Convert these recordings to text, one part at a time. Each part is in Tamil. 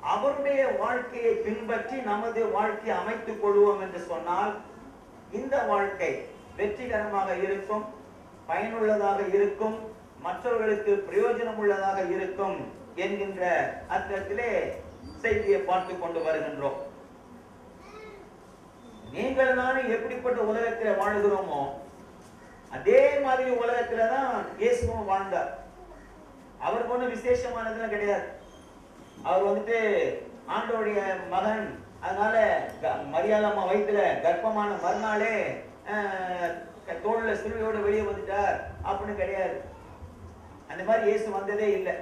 அவருடைய வாழ்க்கையை பின்பற்றி நமது வாழ்க்கையை அமைத்துக் கொள்வோம் என்று சொன்னால் இந்த வாழ்க்கை வெற்றிகரமாக இருக்கும் பயனுள்ளதாக இருக்கும் மற்றவர்களுக்கு பிரயோஜனம் உள்ளதாக இருக்கும் என்கின்ற அர்த்தத்திலே செய்தியை பார்த்து கொண்டு வருகின்றோம் நீங்கள் நானும் எப்படிப்பட்ட உலகத்தில் வாழுகிறோமோ அதே மாதிரி உலகத்துல தான் இயேசுவும் வாழ்ந்தார் அவருக்கு ஒன்றும் விசேஷமானதுலாம் கிடையாது அவர் வந்துட்டு ஆண்டோடைய மகன் அதனால க- மரியாதம்மா வயித்துல கர்ப்பமான மறுநாளே ஆஹ், க- தோல்ல சிலுவையோட வெளியே வந்துட்டார் அப்படின்னு கிடையாது அந்த மாதிரி இயேசு வந்ததே இல்லை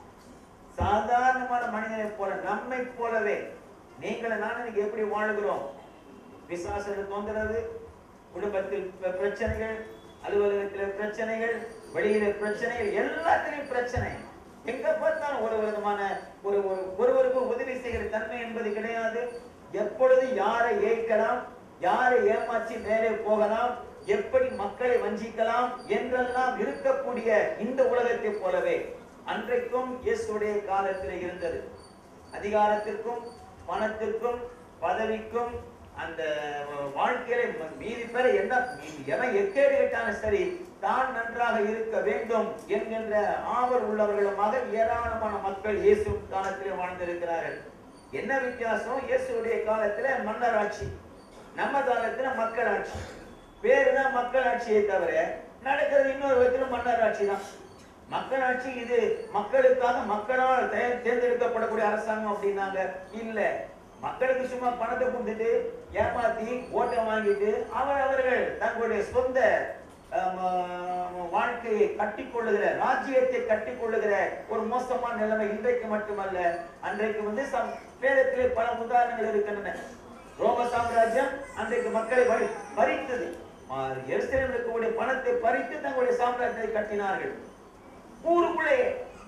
சாதாரணமான மனிதனை போல நம்மை போலவே நீங்களும் நானும் இன்னைக்கு எப்படி வாழுகிறோம் விசுவாசத்தை தொந்தரவு குடும்பத்தில் பிர- பிரச்சனைகள் அலுவலகத்தில் பிரச்சனைகள் வெளியில பிரச்சனைகள் எல்லாத்திலையும் பிரச்சனை எங்க பார்த்தாலும் ஒரு விதமான ஒரு ஒரு- ஒருவருக்கு உதவி செய்கிற தன்மை என்பது கிடையாது எப்பொழுது யாரை ஏற்கலாம் யாரை ஏமாற்றி மேலே போகலாம் எப்படி மக்களை வஞ்சிக்கலாம் என்றெல்லாம் இருக்கக்கூடிய இந்த உலகத்தை போலவே அன்றைக்கும் இயேசுடைய காலத்தில் இருந்தது அதிகாரத்திற்கும் பணத்திற்கும் பதவிக்கும் அந்த வாழ்க்கையில ம- மீதி பெற என்ன மீ- எவன் எக்கேடு கேட்டாலும் சரி தான் நன்றாக இருக்க வேண்டும் என்கின்ற ஆவல் உள்ளவர்களுமாக ஏராளமான மக்கள் இயேசு காலத்திலே வாழ்ந்திருக்கிறார்கள் என்ன வித்தியாசம் இயேசுடைய காலத்துல மன்னராட்சி நம்ம காலத்துல மக்களாட்சி பேரு தான் மக்களாட்சியை தவிர நடக்கிறது இன்னொரு விதத்துல மன்னராட்சி தான் மக்களாட்சி இது மக்களுக்காக மக்களால் தே- தேர்ந்தெடுக்கப்படக்கூடிய அரசாங்கம் அப்படின்னாங்க இல்ல மக்களுக்கு சும்மா பணத்தை கொடுத்துட்டு ஏமாத்தி ஓட்டை வாங்கிட்டு அவர் அவர்கள் தங்களுடைய சொந்த ஆம், ஆம், வாழ்க்கையை கட்டிக்கொள்ளுகிற ராஜ்யத்தை கட்டிக்கொள்ளுகிற ஒரு மோசமான நிலைமை இன்றைக்கு மட்டுமல்ல அன்றைக்கு வந்து சம் வேதத்திலே பல உதாரணங்கள் இருக்கின்றன ரோம சாம்ராஜ்யம் அன்றைக்கு மக்களை பறி- பறித்தது எருசலேமில் இருக்கக்கூடிய பணத்தை பறித்து தங்களுடைய சாம்ராஜ்யத்தை கட்டினார்கள் ஊருக்குள்ளே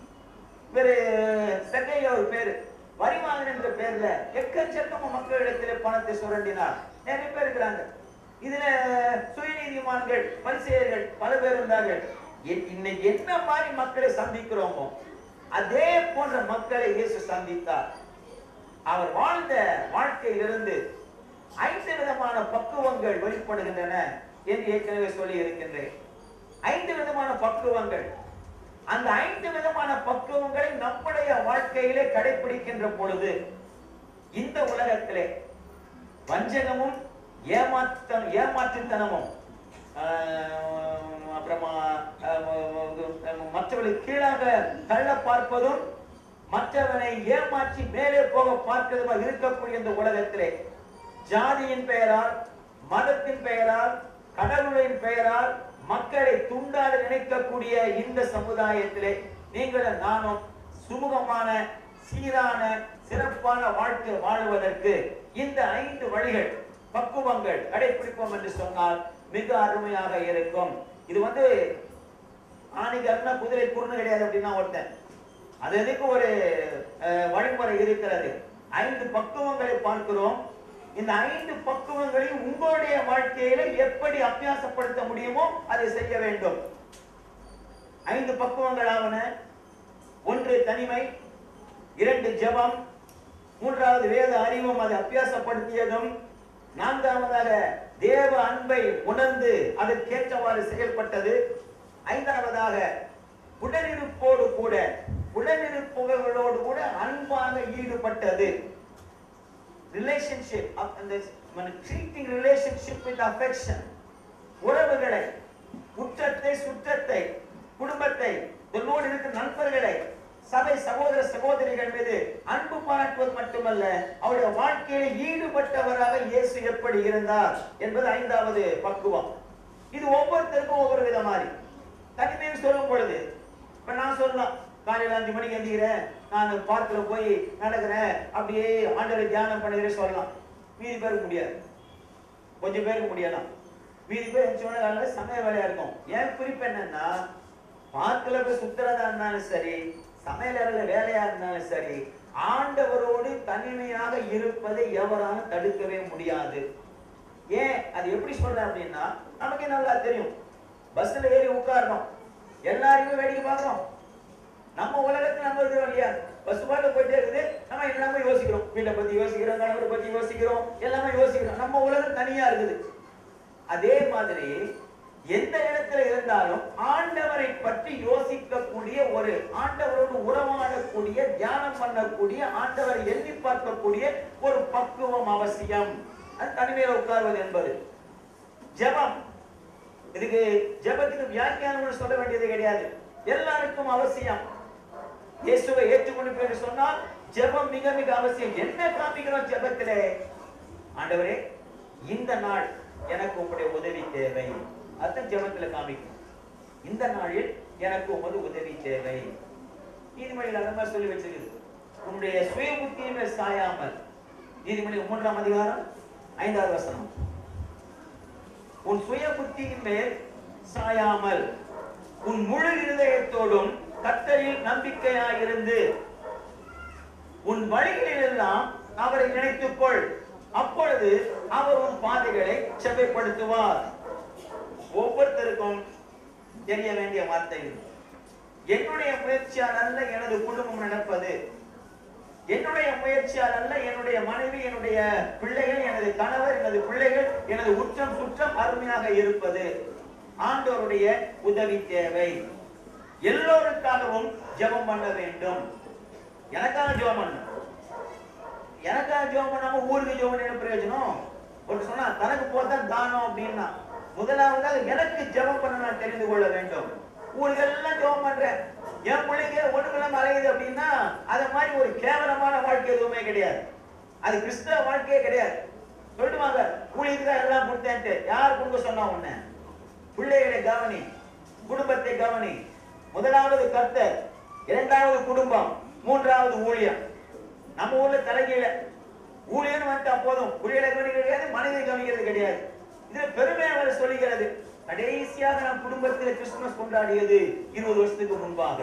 இவரு சென்னையில ஒரு பேரு வரிவாங்கன் என்ற பேர்ல எக்கச்சக்கமா மக்களிடத்திலே பணத்தை சுரண்டினார் நிறைய பேர் இருக்கிறாங்க இதுல சுயநீதிமான்கள் பரிசெயர்கள் பல பேர் இருந்தார்கள் இ- இன்னைக்கு என்ன மாதிரி மக்களை சந்திக்கிறோமோ அதே போன்ற மக்களை இயேசு சந்தித்தார் அவர் வாழ்ந்த வாழ்க்கையிலிருந்து ஐந்து விதமான பக்குவங்கள் வெளிப்படுகின்றன என்று ஏற்கனவே சொல்லி இருக்கின்றேன் ஐந்து விதமான பக்குவங்கள் அந்த ஐந்து விதமான பக்குவங்களை நம்முடைய வாழ்க்கையிலே கடைபிடிக்கின்ற பொழுது இந்த உலகத்திலே வஞ்சகமும் ஏமாற்ற ஏமாற்றுத்தனமும் ஆஹ், அப்புறமா ஆஹ், மற்றவர்களுக்கு கீழாக தள்ள பார்ப்பதும் மற்றவனை ஏமாற்றி மேலே போக பார்க்கிறதுமா இருக்கக்கூடிய இந்த உலகத்திலே ஜாதியின் பெயரால் மதத்தின் பெயரால் கடவுளின் பெயரால் மக்களை துண்டாட நினைக்கக்கூடிய இந்த சமுதாயத்திலே நீங்களும் நானும் சுமூகமான சீரான சிறப்பான வாழ்க்கை வாழ்வதற்கு இந்த ஐந்து வழிகள் பக்குவங்கள் கடைபிடிப்போம் என்று சொன்னால் மிக அருமையாக இருக்கும் இது வந்து ஆணிகர்னா குதிரை குருணு கிடையாது அப்படின்னா ஒருத்தன் அது அதுக்கு ஒரு அஹ், வழிமுறை இருக்கிறது ஐந்து பக்குவங்களை பார்க்கிறோம் இந்த ஐந்து பக்குவங்களையும் உங்களுடைய வாழ்க்கையில எப்படி அபியாசப்படுத்த முடியுமோ அதை செய்ய வேண்டும் ஐந்து பக்குவங்களாவன ஒன்று தனிமை இரண்டு ஜெபம் மூன்றாவது வேத அறிவும் அதை அபியாசப்படுத்தியதும் நான்காவதாக தேவ அன்பை உணர்ந்து அதற்கேற்றவாறு செயல்பட்டது ஐந்தாவதாக உடனிருப்போடு கூட உடனிருப்பவர்களோடு கூட அன்பாக ஈடுபட்டது ரிலேஷன்ஷிப் அந்த ட்ரீட்டிங் ரிலேஷன்ஷிப் வித் அஃபெக்ஷன் உறவுகளை உற்றத்தை சுற்றத்தை குடும்பத்தை உன்னோடு இருக்கிற நண்பர்களை சபை சகோதர சகோதரிகள் மீது அன்பு பாராட்டுவது மட்டுமல்ல அவருடைய வாழ்க்கையில ஈடுபட்டவராக இயேசு எப்படி இருந்தார் என்பது ஐந்தாவது பக்குவம் இது ஒவ்வொருத்தருக்கும் ஒவ்வொரு விதமாரி தனிமையில் சொல்லும் பொழுது இப்ப நான் சொல்லலாம் காலையில அஞ்சு மணிக்கு எந்திக்கிறேன் நான் பார்க்கல போய் நடக்கிறேன் அப்படியே ஆண்டவரை தியானம் பண்ணுகிறேன் சொல்லலாம் மீதி பேருக்கு முடியாது கொஞ்சம் பேருக்கு முடியலாம் மீதி பேர் எந்திரிச்ச உடனே சமய வேலையா இருக்கும் ஏன் குறிப்பு என்னன்னா பார்க்கல போய் சுத்துறதா இருந்தாலும் சரி சமையலறையில வேலையா இருந்தாலும் சரி ஆண்டவரோடு தனிமையாக இருப்பதை எவராலும் தடுக்கவே முடியாது ஏன் அது எப்படி சொல்றேன் அப்படின்னா நமக்கே நல்லா தெரியும் பஸ்ல ஏறி உட்காரணும் எல்லாரையுமே வேடிக்கை பார்க்கறோம் நம்ம உலகத்துல நம்ம இருக்கிறோம் இல்லையா பஸ் பாட்டு போயிட்டே இருக்குது நம்ம என்னமோ யோசிக்கிறோம் வீட்டை பத்தி யோசிக்கிறோம் கணவரை பத்தி யோசிக்கிறோம் எல்லாமே யோசிக்கிறோம் நம்ம உலகம் தனியா இருக்குது அதே மாதிரி எந்த இடத்துல இருந்தாலும் ஆண்டவரை பற்றி யோசிக்கக்கூடிய ஒரு ஆண்டவரோடு உறவாடக்கூடிய தியானம் பண்ணக்கூடிய ஆண்டவரை எண்ணி பார்க்கக்கூடிய ஒரு பக்குவம் அவசியம் அது தனிமையில உட்கார்வது என்பது ஜெபம் இதுக்கு ஜெபத்துக்கு வியாக்கியானம் சொல்ல வேண்டியது கிடையாது எல்லாருக்கும் அவசியம் இயேசுவை ஏற்றுக்கொண்டு என்று சொன்னால் ஜெபம் மிக மிக அவசியம் என்ன காமிக்கிறோம் ஜெபத்திலே ஆண்டவரே இந்த நாள் எனக்கு உங்களுடைய உதவி தேவை அதான் ஜெபத்துல காமிக்கும் இந்த நாளில் எனக்கு உமது உதவி தேவை நீதிமொழியில் அந்த மாதிரி சொல்லி வச்சிருக்குது உன்னுடைய சுய புத்தியுமே சாயாமல் நீதிமொழி மூன்றாம் அதிகாரம் ஐந்தாவது வசனம் உன் சுய புத்தியின் மேல் சாயாமல் உன் முழு இருதயத்தோடும் கர்த்தரில் நம்பிக்கையாயிருந்து உன் வழிகளிலெல்லாம் அவரை நினைத்துக்கொள் அப்பொழுது அவர் உன் பாதைகளை செவ்வைப்படுத்துவார் ஒவ்வொருத்தருக்கும் தெரிய வேண்டிய வார்த்தை இது. என்னுடைய முயற்சியால் அல்ல எனது குடும்பம் நடப்பது என்னுடைய முயற்சியால் அல்ல என்னுடைய மனைவி என்னுடைய பிள்ளைகள் எனது கணவர் எனது பிள்ளைகள் எனது உற்றம் சுற்றம் அருமையாக இருப்பது ஆண்டவருடைய உதவி தேவை எல்லோருக்காகவும் ஜெபம் பண்ண வேண்டும் எனக்காக ஜெபம் பண்ணணும் எனக்காக ஜெபம் பண்ணாம ஊருக்கு ஜெபம் பண்ண என்ன பிரயோஜனம் ஒரு சொன்னா தனக்கு போதான் தானம் அப்படின்னா முதலாவதாக எனக்கு ஜெபம் பண்ண நான் தெரிந்து கொள்ள வேண்டும் ஊருக்கெல்லாம் ஜெபம் பண்றேன் என் பிள்ளைங்க ஒண்ணுக்கெல்லாம் அலையுது அப்படின்னா அது மாதிரி ஒரு கேவலமான வாழ்க்கை எதுவுமே கிடையாது அது கிறிஸ்தவ வாழ்க்கையே கிடையாது சொல்லிடுவாங்க ஊழியத்துக்காக எல்லாம் கொடுத்தேன்ட்டு யார் கொடுக்க சொன்னா உன்ன பிள்ளைகளை கவனி குடும்பத்தை கவனி முதலாவது கர்த்தர் இரண்டாவது குடும்பம் மூன்றாவது ஊழியம் நம்ம ஊர்ல தலைகீழ ஊழியர் வந்துட்டா போதும் ஊழியரை கவனிக்கிறது கிடையாது மனைவி கவனிக்கிறது கிடையாது இதுல பெருமையா அவர் சொல்லுகிறது கடைசியாக நம் குடும்பத்தில் கிறிஸ்துமஸ் கொண்டாடியது இருபது வருஷத்துக்கு முன்பாக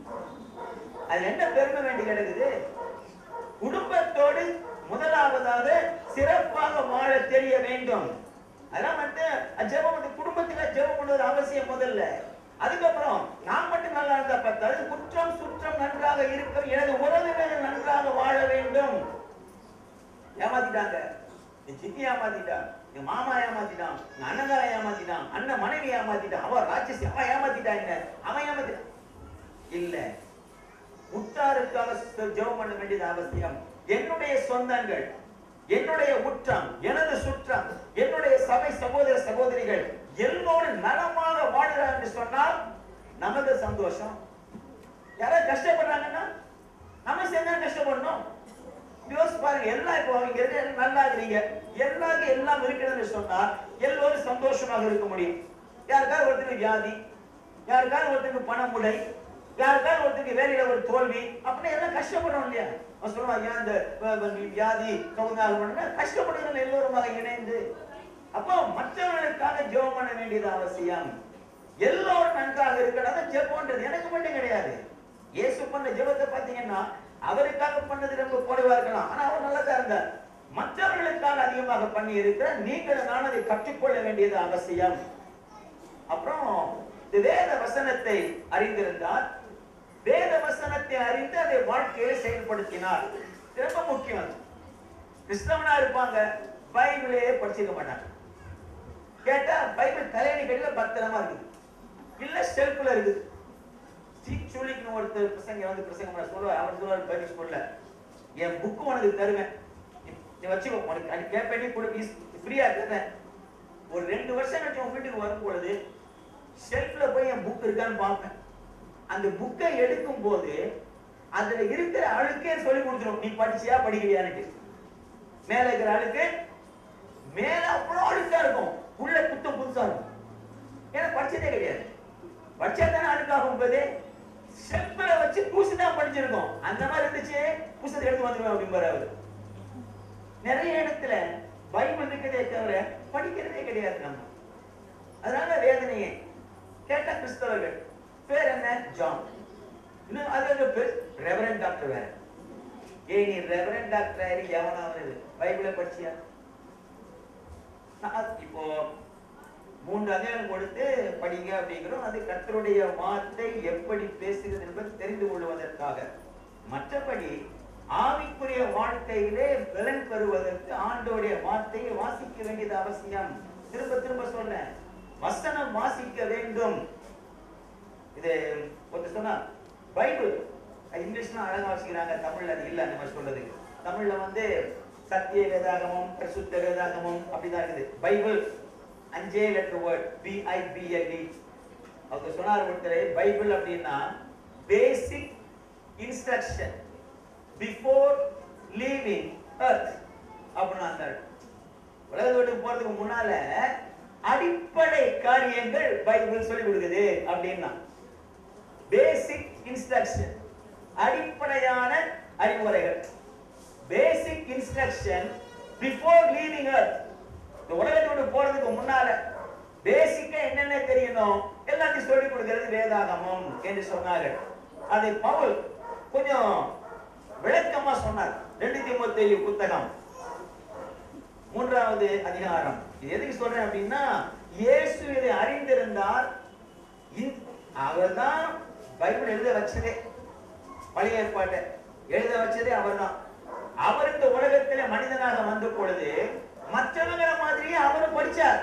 அதுல என்ன பெருமை வேண்டி கிடக்குது குடும்பத்தோடு முதலாவதாக சிறப்பாக வாழ தெரிய வேண்டும் அதெல்லாம் வந்து ஜெபம் வந்து குடும்பத்துல ஜெபம் பண்ணுவது அவசியம் முதல்ல அதுக்கப்புறம் நான் மட்டும் நல்லா இருந்தா பார்த்தாது குற்றம் சுற்றம் நன்றாக இருக்க எனது உறவினர்கள் நன்றாக வாழ வேண்டும் ஏமாத்திட்டாங்க என் சித்தி ஏமாத்திட்டான் என் மாமா ஏமாத்திட்டான் என் அண்ணங்கார ஏமாத்திட்டான் அண்ணன் மனைவி ஏமாத்திட்டான் அவன் ராட்சசி அவன் ஏமாத்திட்டான் என்ன அவன் ஏமாத்திட்டான் இல்ல உற்றாருக்காக ச- ஜெபம் பண்ண வேண்டியது அவசியம் என்னுடைய சொந்தங்கள் என்னுடைய உற்றம் எனது சுற்றம் என்னுடைய சபை சகோதர சகோதரிகள் எல்லோரும் நலமாக வாழ்கிறார் என்று சொன்னால் நமக்கு சந்தோஷம் யாராவது கஷ்டப்படுறாங்கன்னா நம்ம சேர்ந்தா கஷ்டப்படணும் யோசிச்சு பாருங்க எல்லாம் இப்போ இங்க இருக்க எல்லாம் நல்லா இருக்கிறீங்க எல்லாருக்கும் எல்லாம் இருக்கிறதுன்னு சொன்னா எல்லோரும் சந்தோஷமாக இருக்க முடியும் யாருக்காவது ஒருத்தருக்கு வியாதி யாருக்காவது ஒருத்தருக்கு பணமுடை யாருக்காவது ஒருத்தருக்கு வேலையில ஒரு தோல்வி அப்படின்னா எல்லாம் கஷ்டப்படுறோம் இல்லையா அவன் சொல்லுவான் ஏன் இந்த வ- வ- வியாதி கவுனாக பண்ணா கஷ்டப்படுகிறோம் எல்லோருமாக இணைந்து அப்போ மற்றவர்களுக்காக ஜெபம் பண்ண வேண்டியது அவசியம் எல்லோரும் நன்றாக இருக்கணும் ஜெபம்ன்றது எனக்கு மட்டும் கிடையாது இயேசு பண்ண ஜெபத்தை பாத்தீங்கன்னா அவருக்காக பண்ணது ரொம்ப குறைவா இருக்கலாம் ஆனா அவர் நல்லதா இருந்தார் மற்றவர்களுக்காக அதிகமாக பண்ணி இருக்கிற நீங்கள் நான் அதை கற்றுக்கொள்ள வேண்டியது அவசியம் அப்புறம் இந்த வேத வசனத்தை அறிந்திருந்தார் வேத வசனத்தை அறிந்து அதை வாழ்க்கையில செயல்படுத்தினார் இது ரொம்ப முக்கியம் அது. கிறிஸ்தவனா இருப்பாங்க பைபிளே படிச்சிருக்க மாட்டாங்க கேட்டா பைபிள் தலையணி கடையில பத்திரமா இருக்குது இல்ல ஷெல்ஃப்ல இருக்குது ஸ்டீவ் சூலிக்னு ஒருத்தர் பிரசங்க வந்து பிரசங்கம் பண்ண சொல்லுவார் அவர் சொல்லுவார் பைபிள் ஸ்கூல்ல என் புக்கு உனக்கு தருவேன் நீ- நீ வச்சுக்கோ உனக்கு அது கேட்பேன் நீ கொடு ஃப்ரீயா தரேன் ஒரு ரெண்டு வருஷம் கழிச்சு உன் வீட்டுக்கு வரும் பொழுது ஷெல்ஃப்ல போய் என் புக் இருக்கான்னு பார்ப்பேன் அந்த புக்கை எடுக்கும் போது அதுல இருக்கிற அழுக்கே சொல்லி கொடுத்துரும் நீ படிச்சியா படிக்கலையான்னு மேல இருக்கிற அழுக்கு மேல அவ்வளவு அழுக்கா இருக்கும் உள்ள புத்தம் புதுசா இருக்கும் ஏன்னா படிச்சதே கிடையாது படிச்சா தானே அழுக்காகும் போது செப்பல வச்சு பூசி தான் படிச்சிருக்கோம் அந்த மாதிரி இருந்துச்சு புஸ்தத்தை எடுத்து வந்துருவேன் அப்படிம்பாரு அவரு நிறைய இடத்துல பைபிள் இருக்கிறதே தவிர படிக்கிறதே கிடையாது நம்ம அதனால வேதனையே கேட்ட கிறிஸ்தவர்கள் பேர் என்ன ஜான் இன்னும் அது ஒரு பேர் ரெவரண்ட் டாக்டர் வேற ஏய் நீ ரெவரண்ட் டாக்டர் ஆயிரு எவனாவது பைபிளை படிச்சியா நான் இப்போ மூன்று அதிகாரம் கொடுத்து படிங்க அப்படிங்கிறோம் அது கர்த்தருடைய வார்த்தை எப்படி பேசுகிறது என்பது தெரிந்து கொள்வதற்காக மற்றபடி ஆவிக்குரிய வாழ்க்கையிலே பலன் பெறுவதற்கு ஆண்டோடைய வார்த்தையை வாசிக்க வேண்டியது அவசியம் திரும்ப திரும்ப சொல்றேன் வசனம் வாசிக்க வேண்டும் இது ஒருத்தர் சொன்னா பைபிள் அது இங்கிலீஷ்ல அழகா வாசிக்கிறாங்க தமிழ்ல அது இல்ல அந்த மாதிரி சொல்றது தமிழ்ல வந்து சத்திய வேதாகமம் பிரசுத்த வேதாகமம் அப்படிதான் இருக்குது பைபிள் அஞ்சே letter word B I B L E அவர் சொன்னார் ஒருத்தர் பைபிள் அப்படின்னா basic instruction before leaving earth அப்படின்னு அந்த உலகத்தை விட்டு போறதுக்கு முன்னால அடிப்படை காரியங்கள் பைபிள் சொல்லி கொடுக்குது அப்படின்னா பேசிக் இன்ஸ்ட்ரக்ஷன் அடிப்படையான அறிவுரைகள் basic instruction before leaving earth இந்த உலகத்தை விட்டு போறதுக்கு முன்னால பேசிக்கா என்னென்ன தெரியணும் எல்லாத்தையும் சொல்லி கொடுக்கிறது வேதாகமம் என்று சொன்னார்கள் அதை பவுல் கொஞ்சம் விளக்கமா சொன்னார் ரெண்டு தீமோத்தேயு புத்தகம் மூன்றாவது அதிகாரம் இது எதுக்கு சொல்றேன் அப்படின்னா இயேசு இதை அறிந்திருந்தார் அவர்தான் பைபிள் எழுத வச்சதே பழைய ஏற்பாட்டை எழுத வச்சதே அவர்தான் அவர் இந்த உலகத்திலே மனிதனாக வந்த பொழுது மற்றவங்கள மாதிரியே அவரும் படிச்சார்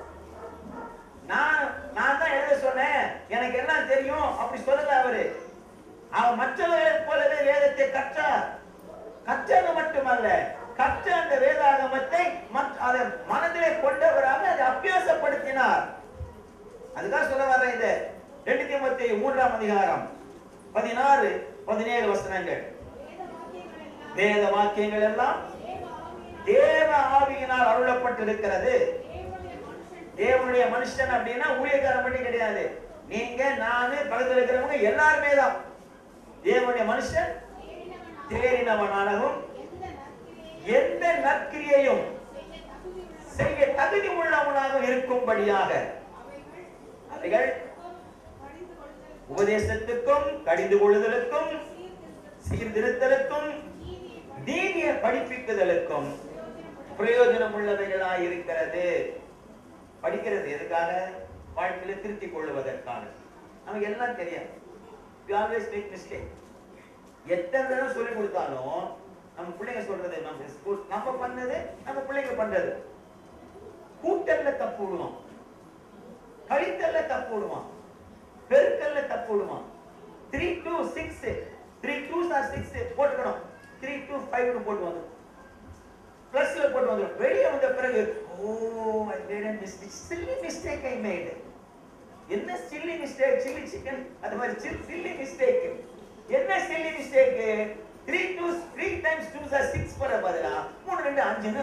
நான் நான் தான் எழுத சொன்னேன் எனக்கு எல்லாம் தெரியும் அப்படி சொல்லல அவரு அவர் மற்றவர்களைப் போலவே வேதத்தை கற்றார் கற்றது மட்டுமல்ல கற்ற அந்த வேதாகமத்தை மற்ற- அதை மனதிலே கொண்டவராக அதை அபியாசப்படுத்தினார் அதுக்காக சொல்ல வர்றேன் இது ரெண்டு தீமோத்தேயு மூன்றாம் அதிகாரம் பதினாறு பதினேழு வசனங்கள் வேத வாக்கியங்கள் எல்லாம் தேவ ஆவியினால் அருளப்பட்டிருக்கிறது தேவனுடைய மனுஷன் அப்படின்னா ஊழியக்காரன் மட்டும் கிடையாது நீங்க நானு பக்கத்துல இருக்கிறவங்க எல்லாருமே தான் தேவனுடைய மனுஷன் தேறினவனாகவும் எந்த நற்கிரியையும் செய்ய தகுதி உள்ளவனாக இருக்கும்படியாக அவைகள் உபதேசத்துக்கும் கடிந்து கொள்ளுதலுக்கும் சீர்திருத்தலுக்கும் நீதியை படிப்பிக்குதலுக்கும் பிரயோஜனம் உள்ளவைகளாய் இருக்கிறது படிக்கிறது எதுக்காக வாழ்க்கையில திருத்திக் கொள்வதற்காக நமக்கு எல்லாம் தெரியும் we always make mistake எத்தனை தடவை சொல்லி கொடுத்தாலும் நம்ம பிள்ளைங்க சொல்றது நம்ம ஸ்கூல் நம்ம பண்ணது நம்ம பிள்ளைங்க பண்றது கூட்டல்ல தப்பு விடுவோம் கழித்தல்ல தப்பு விடுவான் பெருக்கல்ல தப்பு விடுவான் three two six three twos or six போட்டுக்கணும் த்ரீ டூ ஃபைவ் போட்டு வந்துடும் பிளஸ்ல போட்டு வந்துடும் வெளியே வந்த பிறகு oh I made a mistake silly mistake I made என்ன சில்லி மிஸ்டேக் சில்லி சிக்கன் அது மாதிரி சில்லி மிஸ்டேக் என்ன silly mistake three two three times two sir six போற பதிலா மூணு ரெண்டு அஞ்சுன்னு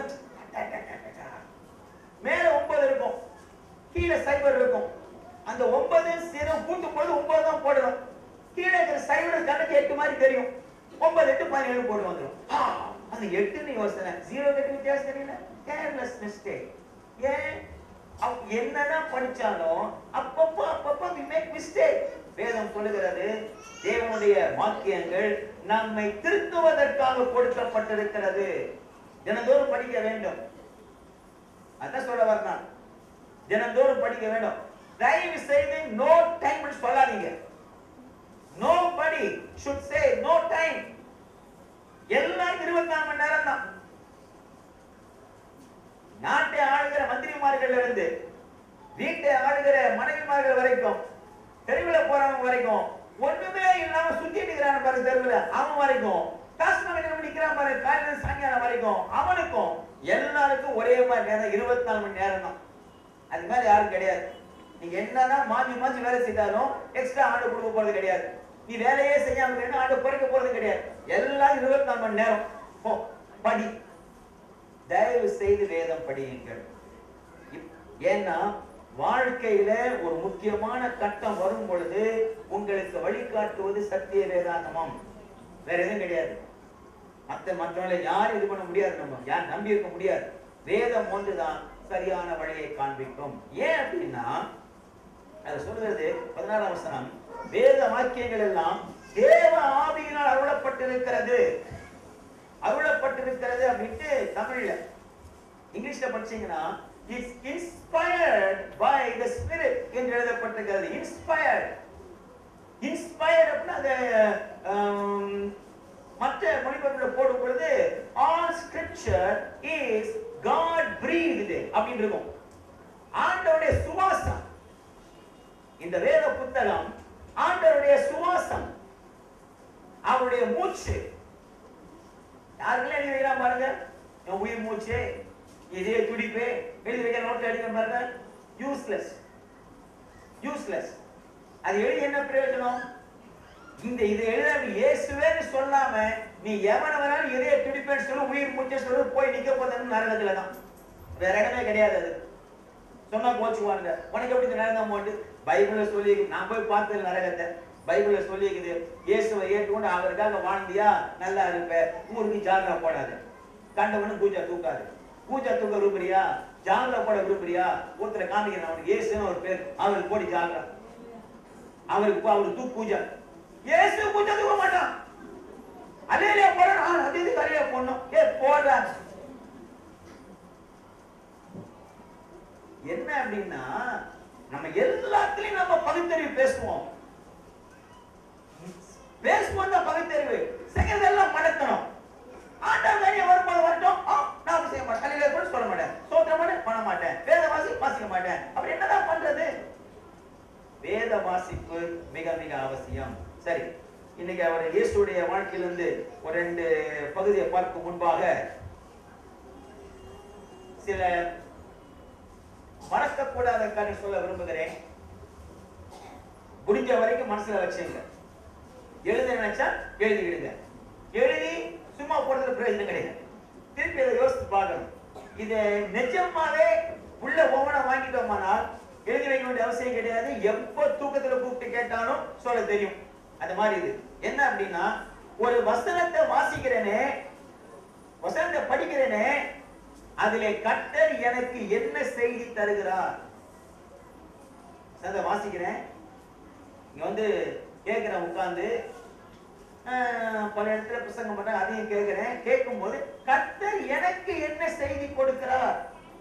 மேல ஒன்பது இருக்கும் கீழே சைபர் இருக்கும் அந்த ஒன்பது சீரோ கூட்டும் போது ஒன்பது தான் போடணும் கீழே இருக்கிற சைபர் கணக்கு எட்டு மாதிரி தெரியும் ஒன்பது எட்டு பதினேழு போட்டு வந்துடும் ஆ, அந்த எட்டுன்னு யோசனை ஜீரோ எட்டு வித்தியாசம் தெரியல கேர்லெஸ் மிஸ்டேக் ஏன் அவ- என்னதான் படிச்சாலும் அப்பப்போ அப்பப்போ we make mistake வேதம் சொல்லுகிறது தேவனுடைய வாக்கியங்கள் நம்மை திருத்துவதற்காக கொடுக்கப்பட்டிருக்கிறது தினந்தோறும் படிக்க வேண்டும் அதான் சொல்ல வரணும் தினந்தோறும் படிக்க வேண்டும் தயவு செய்து நோ டைம் சொல்லாதீங்க நோ படி ஷுட் சே நோ டைம் எல்லாம் இருபத்தி நாலு மணி நேரம் தான் நாட்டை ஆளுகிற மந்திரிமார்கள் இருந்து வீட்டை ஆளுகிற மனைவிமார்கள் வரைக்கும் தெருவில் போறவங்க வரைக்கும் ஒண்ணுமே இல்லாம சுத்திட்டு இருக்கிறான் பாரு தெருவில் அவன் வரைக்கும் காசு நகரம் நிக்கிறான் பாரு காலையில சாயங்காலம் வரைக்கும் அவனுக்கும் எல்லாருக்கும் ஒரே மாதிரி நேரம் இருபத்தி நாலு மணி நேரம் தான் அது மாதிரி யாரும் கிடையாது நீங்க என்னதான் மாஞ்சி மாஞ்சி வேலை செய்தாலும் எக்ஸ்ட்ரா ஆண்டு கொடுக்க போறது கிடையாது நீ வேலையே செய்யாம இருக்கணும், ஆண்டு குறைக்க போறது கிடையாது எல்லாம் இருபத்தி நாலு மணி நேரம் போ படி தயவு செய்து வேதம் படியுங்கள் இப்- ஏன்னா வாழ்க்கையில ஒரு முக்கியமான கட்டம் வரும் பொழுது உங்களுக்கு வழிகாட்டுவது சத்திய வேதாகமம் வேற எதுவும் கிடையாது மத்த மற்றவங்களை யாரும் இது பண்ண முடியாது நம்ம யார் நம்பி இருக்க முடியாது வேதம் ஒன்றுதான் சரியான வழியை காண்பிக்கும் ஏன் அப்படின்னா அது சொல்றது பதினாறாம் வசனம் வேத வாக்கியங்கள் எல்லாம் தேவ ஆவியினால் அருளப்பட்டிருக்கிறது அருளப்பட்டிருக்கிறது அப்படின்ட்டு தமிழ்ல இங்கிலீஷ்ல படிச்சீங்கன்னா it's inspired by the spirit என்று எழுதப்பட்டிருக்கிறது இன்ஸ்பயர்ட் இன்ஸ்பயர்ட் அப்படின்னா அந்த ஆம், மற்ற மொழிபெயர்ப்புல போடும் பொழுது அப்படின்னு இருக்கும் ஆண்டவருடைய சுவாசம் இந்த வேத புத்தகம் ஆண்டவருடைய சுவாசம் அவருடைய மூச்சு யாருக்கெல்லாம் எழுதி வைக்கிறான் பாருங்க என் உயிர் மூச்சு இதே துடிப்பு எழுதி வைக்கிற நோட்ல எழுதி பாருங்க யூஸ்லெஸ் யூஸ்லெஸ் அது எழுதி என்ன பிரயோஜனம் இந்த இதை எழுத நீ இயேசுவேன்னு சொல்லாம நீ எவன வேணாலும் இதய துடிப்பேன்னு சொல்லு உயிர் மூச்சை சொல்லு போய் நிக்க போதுன்னு நரகத்துல தான் வேற இடமே கிடையாது அது சொன்னா கோச்சுவாங்க உனக்கு எப்படி இந்த நரகம் போட்டு பைபிள்ல சொல்லி நான் போய் பார்த்தது நரகத்தை பைபிள்ல சொல்லியிருக்குது இயேசுவை ஏற்றுக்கொண்டு அவருக்காக வாழ்ந்தியா நல்லா இருப்ப ஊருக்கு ஜாலரா போடாது கண்டவனும் பூஜா தூக்காது பூஜா தூக்க விரும்புறியா ஜாலரா போட விரும்புறியா ஒருத்தரை காமிக்கிறேன் அவனுக்கு இயேசுன்னு ஒரு பேர் அவருக்கு போடி ஜாலரா அவருக்கு போ- அவருக்கு தூக்கு பூஜா இயேசு பூஜா தூக்க மாட்டான் அலையிலே போடணும் அது இது அலையிலே போடணும் ஏ போடா என்ன அப்படின்னா நம்ம எல்லாத்துலயும் நம்ம பகுத்தறிவு பேசுவோம் பேசுவோம் தான் பகுத்தறிவு செகண்ட் எல்லாம் மடக்கணும் ஆண்டவர் வேலையை வரும்போது வரட்டும் ஆ, நான் அப்படி செய்ய மாட்டேன் கல்லிலே கூட சொல்ல மாட்டேன் சோத்திர மாட்டேன் பண்ண மாட்டேன் வேத வாசி வாசிக்க மாட்டேன் அப்படி என்னதான் பண்றது வேத வாசிப்பு மிக மிக அவசியம் சரி இன்னைக்கு அவர் இயேசுடைய வாழ்க்கையிலிருந்து ஒரு ரெண்டு பகுதியை பார்க்கும் முன்பாக சில மறக்கக்கூடாத காரியம் சொல்ல விரும்புகிறேன் முடிஞ்ச வரைக்கும் மனசுல வச்சுங்க எழுத நினைச்சா எழுதிடுங்க எழுதி சும்மா போடுறது பிரயோஜனம் கிடையாது திருப்பி அதை யோசித்து பார்க்கணும் இது நிஜமாவே உள்ள ஓவனா வாங்கிட்டோமானால் எழுதி வைக்க வேண்டிய அவசியம் கிடையாது எப்போ தூக்கத்துல கூப்பிட்டு கேட்டாலும் சொல்ல தெரியும் அந்த மாதிரி இது என்ன அப்படின்னா ஒரு வசனத்தை வாசிக்கிறேனே வசனத்தை படிக்கிறேனே அதிலே கர்த்தர் எனக்கு என்ன செய்தி தருகிறார் வசனத்தை வாசிக்கிறேன் இங்க வந்து கேட்கிறேன் உட்கார்ந்து ஆஹ், பல இடத்துல புத்தகம் பண்றேன் அதையும் கேட்கிறேன் கேட்கும்போது கர்த்தர் எனக்கு என்ன செய்தி கொடுக்கிறார்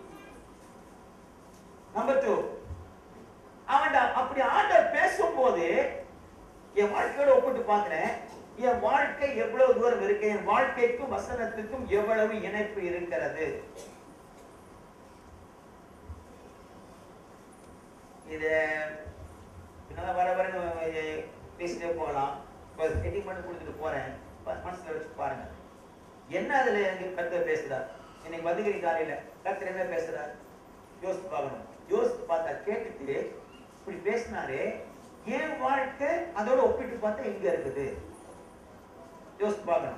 நம்பர் டூ அவன் அப்படி ஆண்டவர் பேசும்போது என் வாழ்க்கையோட ஒப்பிட்டு பார்க்கிறேன் என் வாழ்க்கை எவ்வளவு தூரம் இருக்கு என் வாழ்க்கைக்கும் வசனத்துக்கும் எவ்வளவு இணைப்பு இருக்கிறது இது பின்னால வர வர பேசிட்டே போகலாம் இப்போ செட்டிங் பண்ணி கொடுத்துட்டு போறேன் ப- மனசுல வச்சு பாருங்க என்ன அதுல எனக்கு கருத்து பேசுறார் இன்னைக்கு மதுகிரி காலையில கருத்து என்ன பேசுறார் யோசித்து பார்க்கணும் யோசித்து பார்த்தா கேட்டுட்டு இப்படி பேசினாரு என் வாழ்க்கை அதோட ஒப்பிட்டு பார்த்தா எங்க இருக்குது யோசித்து பார்க்கணும்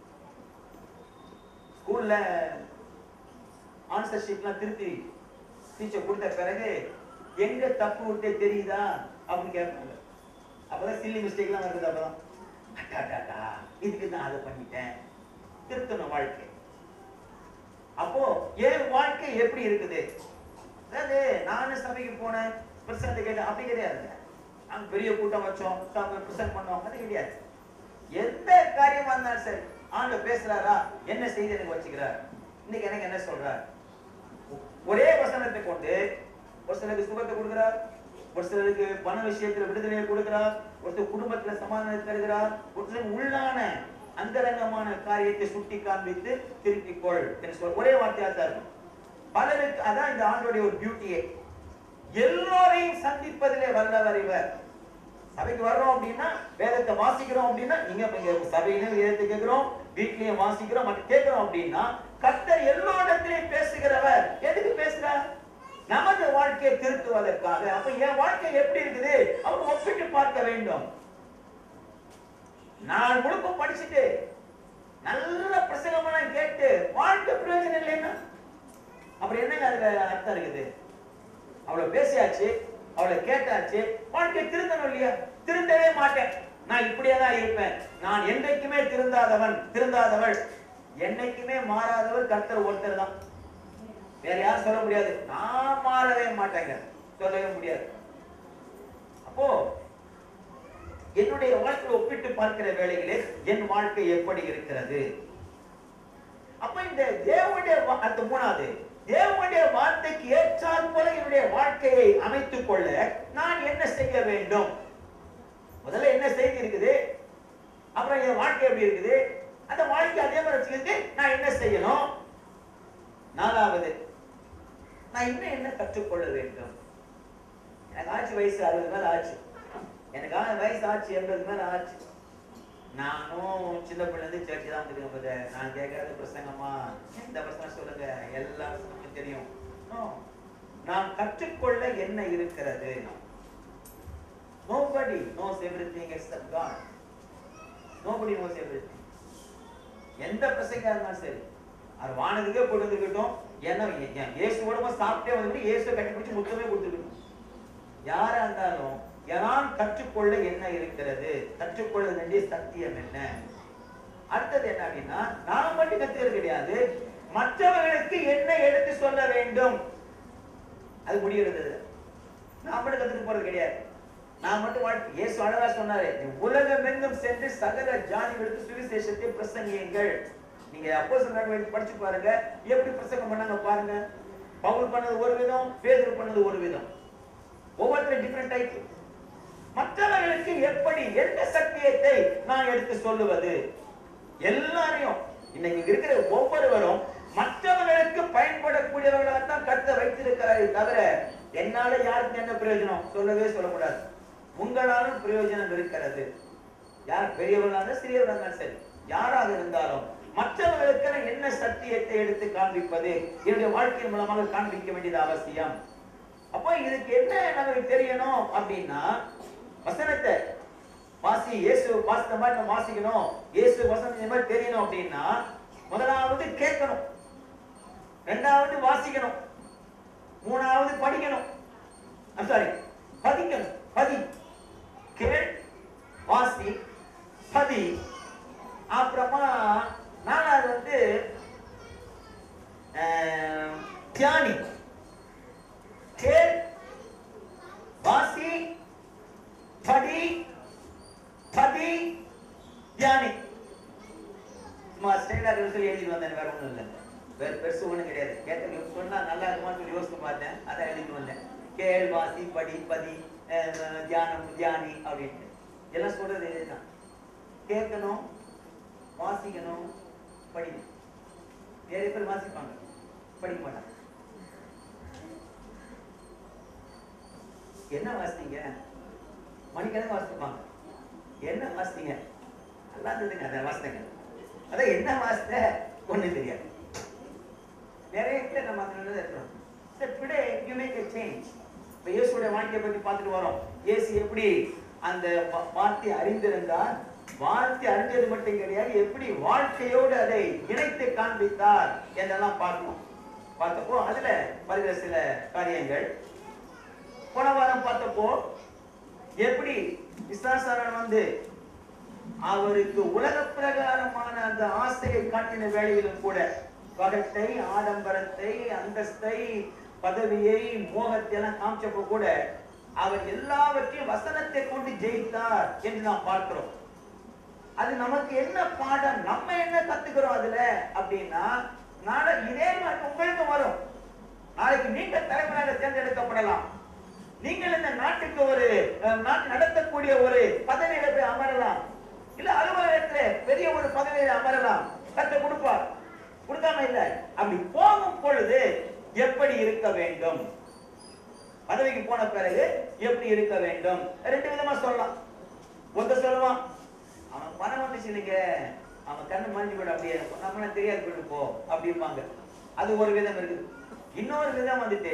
ஸ்கூல்ல ஆன்சர் ஷீட்லாம் திருத்தி டீச்சர் கொடுத்த பிறகு எங்க தப்பு விட்டே தெரியுதா அப்படின்னு கேட்பாங்க அப்பதான் சில்லி மிஸ்டேக்லாம் வருது அப்பதான் அட்டாட்டாட்டா இதுக்கு நான் அதை பண்ணிட்டேன் திருத்தணும் வாழ்க்கை அப்போ என் வாழ்க்கை எப்படி இருக்குது அதாவது நானும் சபைக்கு போனேன் பிரசன்ட் கேட்டேன் அப்படி கிடையாது நாங்க பெரிய கூட்டம் வச்சோம் பிரசன்ட் பண்ணோம் அது கிடையாது எந்த காரியமா இருந்தாலும் சரி ஆண்டு பேசுறாரா என்ன செய்தி எனக்கு வச்சுக்கிறார் இன்னைக்கு எனக்கு என்ன சொல்றார் ஒரே வசனத்தை கொண்டு ஒரு சிலருக்கு சுகத்தை கொடுக்கிறார் ஒரு சிலருக்கு பண விஷயத்துல விடுதலையை கொடுக்கிறார் ஒரு சிலர் குடும்பத்துல சமாதானத்தை தருகிறார் ஒரு சிலர் உள்ளான அந்தரங்கமான காரியத்தை சுட்டி காண்பித்து திருப்பிக் கொள் என்று சொல் ஒரே வார்த்தையா தான் இருக்கும் பலருக்கு அதான் இந்த ஆண்டோடைய ஒரு பியூட்டியே எல்லோரையும் சந்திப்பதிலே வல்லவர் இவர் சபைக்கு வர்றோம் அப்படின்னா வேதத்தை வாசிக்கிறோம் அப்படின்னா நீங்க இங்க சபையிலும் வேதத்தை கேட்கிறோம் வீட்லயும் வாசிக்கிறோம் மற்ற கேட்கிறோம் அப்படின்னா கர்த்தர் எல்லோரிடத்திலையும் பேசுகிறவர் எதுக்கு பேசுறார் நமது வாழ்க்கையை திருத்துவதற்காக அப்ப என் வாழ்க்கை எப்படி இருக்குது அவர் ஒப்பிட்டு பார்க்க வேண்டும் நான் முழுக்க படிச்சுட்டு நல்ல பிரசங்கமெல்லாம் கேட்டு வாழ்க்கை பிரயோஜனம் இல்லைன்னா அப்புறம் என்னங்க அதுல அர்த்தம் இருக்குது அவளை பேசியாச்சு அவளை கேட்டாச்சு வாழ்க்கை திருந்தணும் இல்லையா திருந்தவே மாட்டேன் நான் இப்படியே தான் இருப்பேன் நான் என்றைக்குமே திருந்தாதவன் திருந்தாதவள் என்னைக்குமே மாறாதவர் கர்த்தர் ஒருத்தர் தான் வேற யாரும் சொல்ல முடியாது நான் மாறவே மாட்டேங்க சொல்லவே முடியாது அப்போ என்னுடைய வாழ்க்கையை ஒப்பிட்டு பார்க்கிற வேளையிலே என் வாழ்க்கை எப்படி இருக்கிறது அப்ப இந்த தேவனுடைய வா- அடுத்த மூணாவது தேவனுடைய வார்த்தைக்கு ஏற்றால் போல என்னுடைய வாழ்க்கையை அமைத்துக் கொள்ள நான் என்ன செய்ய வேண்டும் முதல்ல என்ன செய்தி இருக்குது அப்புறம் என் வாழ்க்கை எப்படி இருக்குது அந்த வாழ்க்கை அதே மாதிரி வச்சுக்கிட்டு நான் என்ன செய்யணும் நாலாவது நான் இன்னும் என்ன கற்றுக்கொள்ள வேண்டும் எனக்கு ஆச்சு வயசு அறுபது மேல ஆச்சு எனக்கு ஆ- வயசு ஆச்சு எண்பது மேல ஆச்சு நானும் சின்ன பிள்ளை இருந்து சர்ச்சு தான் வந்துருக்கேன் brother. நான் கேட்காத பிரசங்கமா எந்த பிரசங்கம் சொல்லுங்க எல்லா பிரசங்கமும் தெரியும் No. நாம் கற்றுக்கொள்ள என்ன இருக்கிறது nobody knows everything except God nobody knows everything எந்த பிரசங்கா இருந்தாலும் சரி அது வானதுக்கே போட்டு வந்துருக்கட்டும் ஏன்னா ஏ- ஏன் இயேசுவோட சாப்பிட்டே வந்து இயேசுவை கட்டி பிடிச்சி முத்தமே கொடுத்துருக்கட்டும் யாரா இருந்தாலும் நான் கற்றுக்கொள்ள என்ன இருக்கிறது கற்றுக்கொள்ள வேண்டிய சத்தியம் என்ன அடுத்தது என்ன அப்படின்னா நான் மட்டும் கத்துக்கிறது கிடையாது மற்றவர்களுக்கு என்ன எடுத்து சொல்ல வேண்டும் அது முடிகிறது நான் மட்டும் கத்துட்டு போறது கிடையாது நான் மட்டும் வாழ்க்கை இயேசு அழகா சொன்னாரு "நீ உலகமெங்கும் சென்று சகல ஜாதிகளுக்கு சுவிசேஷத்தை பிரசங்கியுங்கள் நீங்க அப்போ படிச்சு பாருங்க எப்படி பிரசங்கம் பண்ணாங்க பாருங்க பவுல் பண்ணது ஒரு விதம் பேதுரு பண்ணது ஒரு விதம் ஒவ்வொருத்தரும் டிஃபரெண்ட் டைப் மற்றவர்களுக்கு எப்படி எந்த சத்தியத்தை நான் எடுத்து சொல்லுவது எல்லாரையும் இன்னைக்கு இங்க இருக்கிற ஒவ்வொருவரும் மற்றவர்களுக்கு பயன்படக்கூடியவர்களாக தான் கத்த வைத்திருக்கிறாரே தவிர என்னால யாருக்கு என்ன பிரயோஜனம் சொல்லவே சொல்லக்கூடாது உங்களாலும் பிரயோஜனம் இருக்கிறது யார் பெரியவர்களாக இருந்தாலும் சிறியவர்களாக இருந்தாலும் சரி யாராக இருந்தாலும் மற்றவர்களுக்கு நான் என்ன சத்தியத்தை எடுத்து காண்பிப்பது என்னுடைய வாழ்க்கையின் மூலமாக காண்பிக்க வேண்டியது அவசியம் அப்போ இதுக்கு என்ன நமக்கு தெரியணும் அப்படின்னா வசனத்தை வாசி இயேசு வாசித்த மாதிரி நம்ம வாசிக்கணும் இயேசு வசனம் இந்த மாதிரி தெரியணும் அப்படின்னா முதலாவது கேட்கணும் ரெண்டாவது வாசிக்கணும் மூணாவது படிக்கணும் சாரி பதிக்கணும் பதி கேள் வாசி பதி அப்புறமா நாலாவது வந்து ஆஹ், தியானி கேள் வாசி படி பதி தியானி சும்மா ஸ்டைலா சொல்லி எழுதிட்டு வந்தேன் வேற ஒண்ணும் இல்ல வேற பெருசு ஒண்ணும் கிடையாது கேட்ட சொன்னா நல்லா இருக்குமான்னு சொல்லி யோசித்து பார்த்தேன் அதான் எழுதிட்டு வந்தேன் கேள் வாசி படி பதி அஹ், தியானம் தியானி அப்படின்ட்டு எல்லாம் சொல்றது இதுதான் கேட்கணும் வாசிக்கணும் படிக்கணும் நிறைய பேர் வாசிப்பாங்க படிக்க மாட்டாங்க என்ன வாசித்தீங்க மணிக்கணக்கு வாசிப்பாங்க என்ன வாசித்தீங்க நல்லா இருந்ததுங்க அதை வாசித்தங்க அதான் என்ன வாசித்த ஒண்ணு தெரியாது நிறைய பேர் நம்ம அந்த இருக்கிறோம் sir today you make a change இப்போ இயேசுடைய வாழ்க்கையை பத்தி பார்த்துட்டு வரோம் இயேசு எப்படி அந்த வா- வார்த்தை அறிந்திருந்தார் வார்த்தை அறிஞ்சது மட்டும் கிடையாது எப்படி வாழ்க்கையோடு அதை இணைத்து காண்பித்தார் என்றெல்லாம் பார்க்கணும் பார்த்தப்போ அதுல வருகிற சில காரியங்கள் போன வாரம் பார்த்தப்போ எப்படி விசாசாரன் வந்து அவருக்கு உலக பிரகாரமான அந்த ஆசையை காட்டின வேளையிலும் கூட பகத்தை ஆடம்பரத்தை அந்தஸ்தை பதவியை மோகத்தை எல்லாம் காமிச்சப்போ கூட அவர் எல்லாவற்றையும் வசனத்தை கொண்டு ஜெயித்தார் என்று நாம் பார்க்கிறோம் அது நமக்கு என்ன பாடம் நம்ம என்ன கத்துக்கிறோம் அதுல அப்படின்னா நாளை இதே மாதிரி உங்களுக்கு வரும் நாளைக்கு நீங்க தலைவராக தேர்ந்தெடுக்கப்படலாம் நீங்கள் இந்த நாட்டுக்கு ஒரு அஹ், நாட்டு நடத்தக்கூடிய ஒரு பதவியில போய் அமரலாம் இல்ல அலுவலகத்துல பெரிய ஒரு பதவியில அமரலாம் கத்த கொடுப்பார் கொடுக்காம இல்ல அப்படி போகும் பொழுது எப்படி இருக்க வேண்டும் பதவிக்கு போன பிறகு எப்படி இருக்க வேண்டும் ரெண்டு விதமா சொல்லலாம் ஒருத்த சொல்லுவான் அவன் பணம் வந்துச்சு இல்லைங்க அவன் கண்ணு மறைஞ்சு போயிடும் அப்படியே நம்மள தெரியாது போயிட்டு போ அப்படிம்பாங்க அது ஒரு விதம் இருக்குது இன்னொரு விதம் வந்துட்டு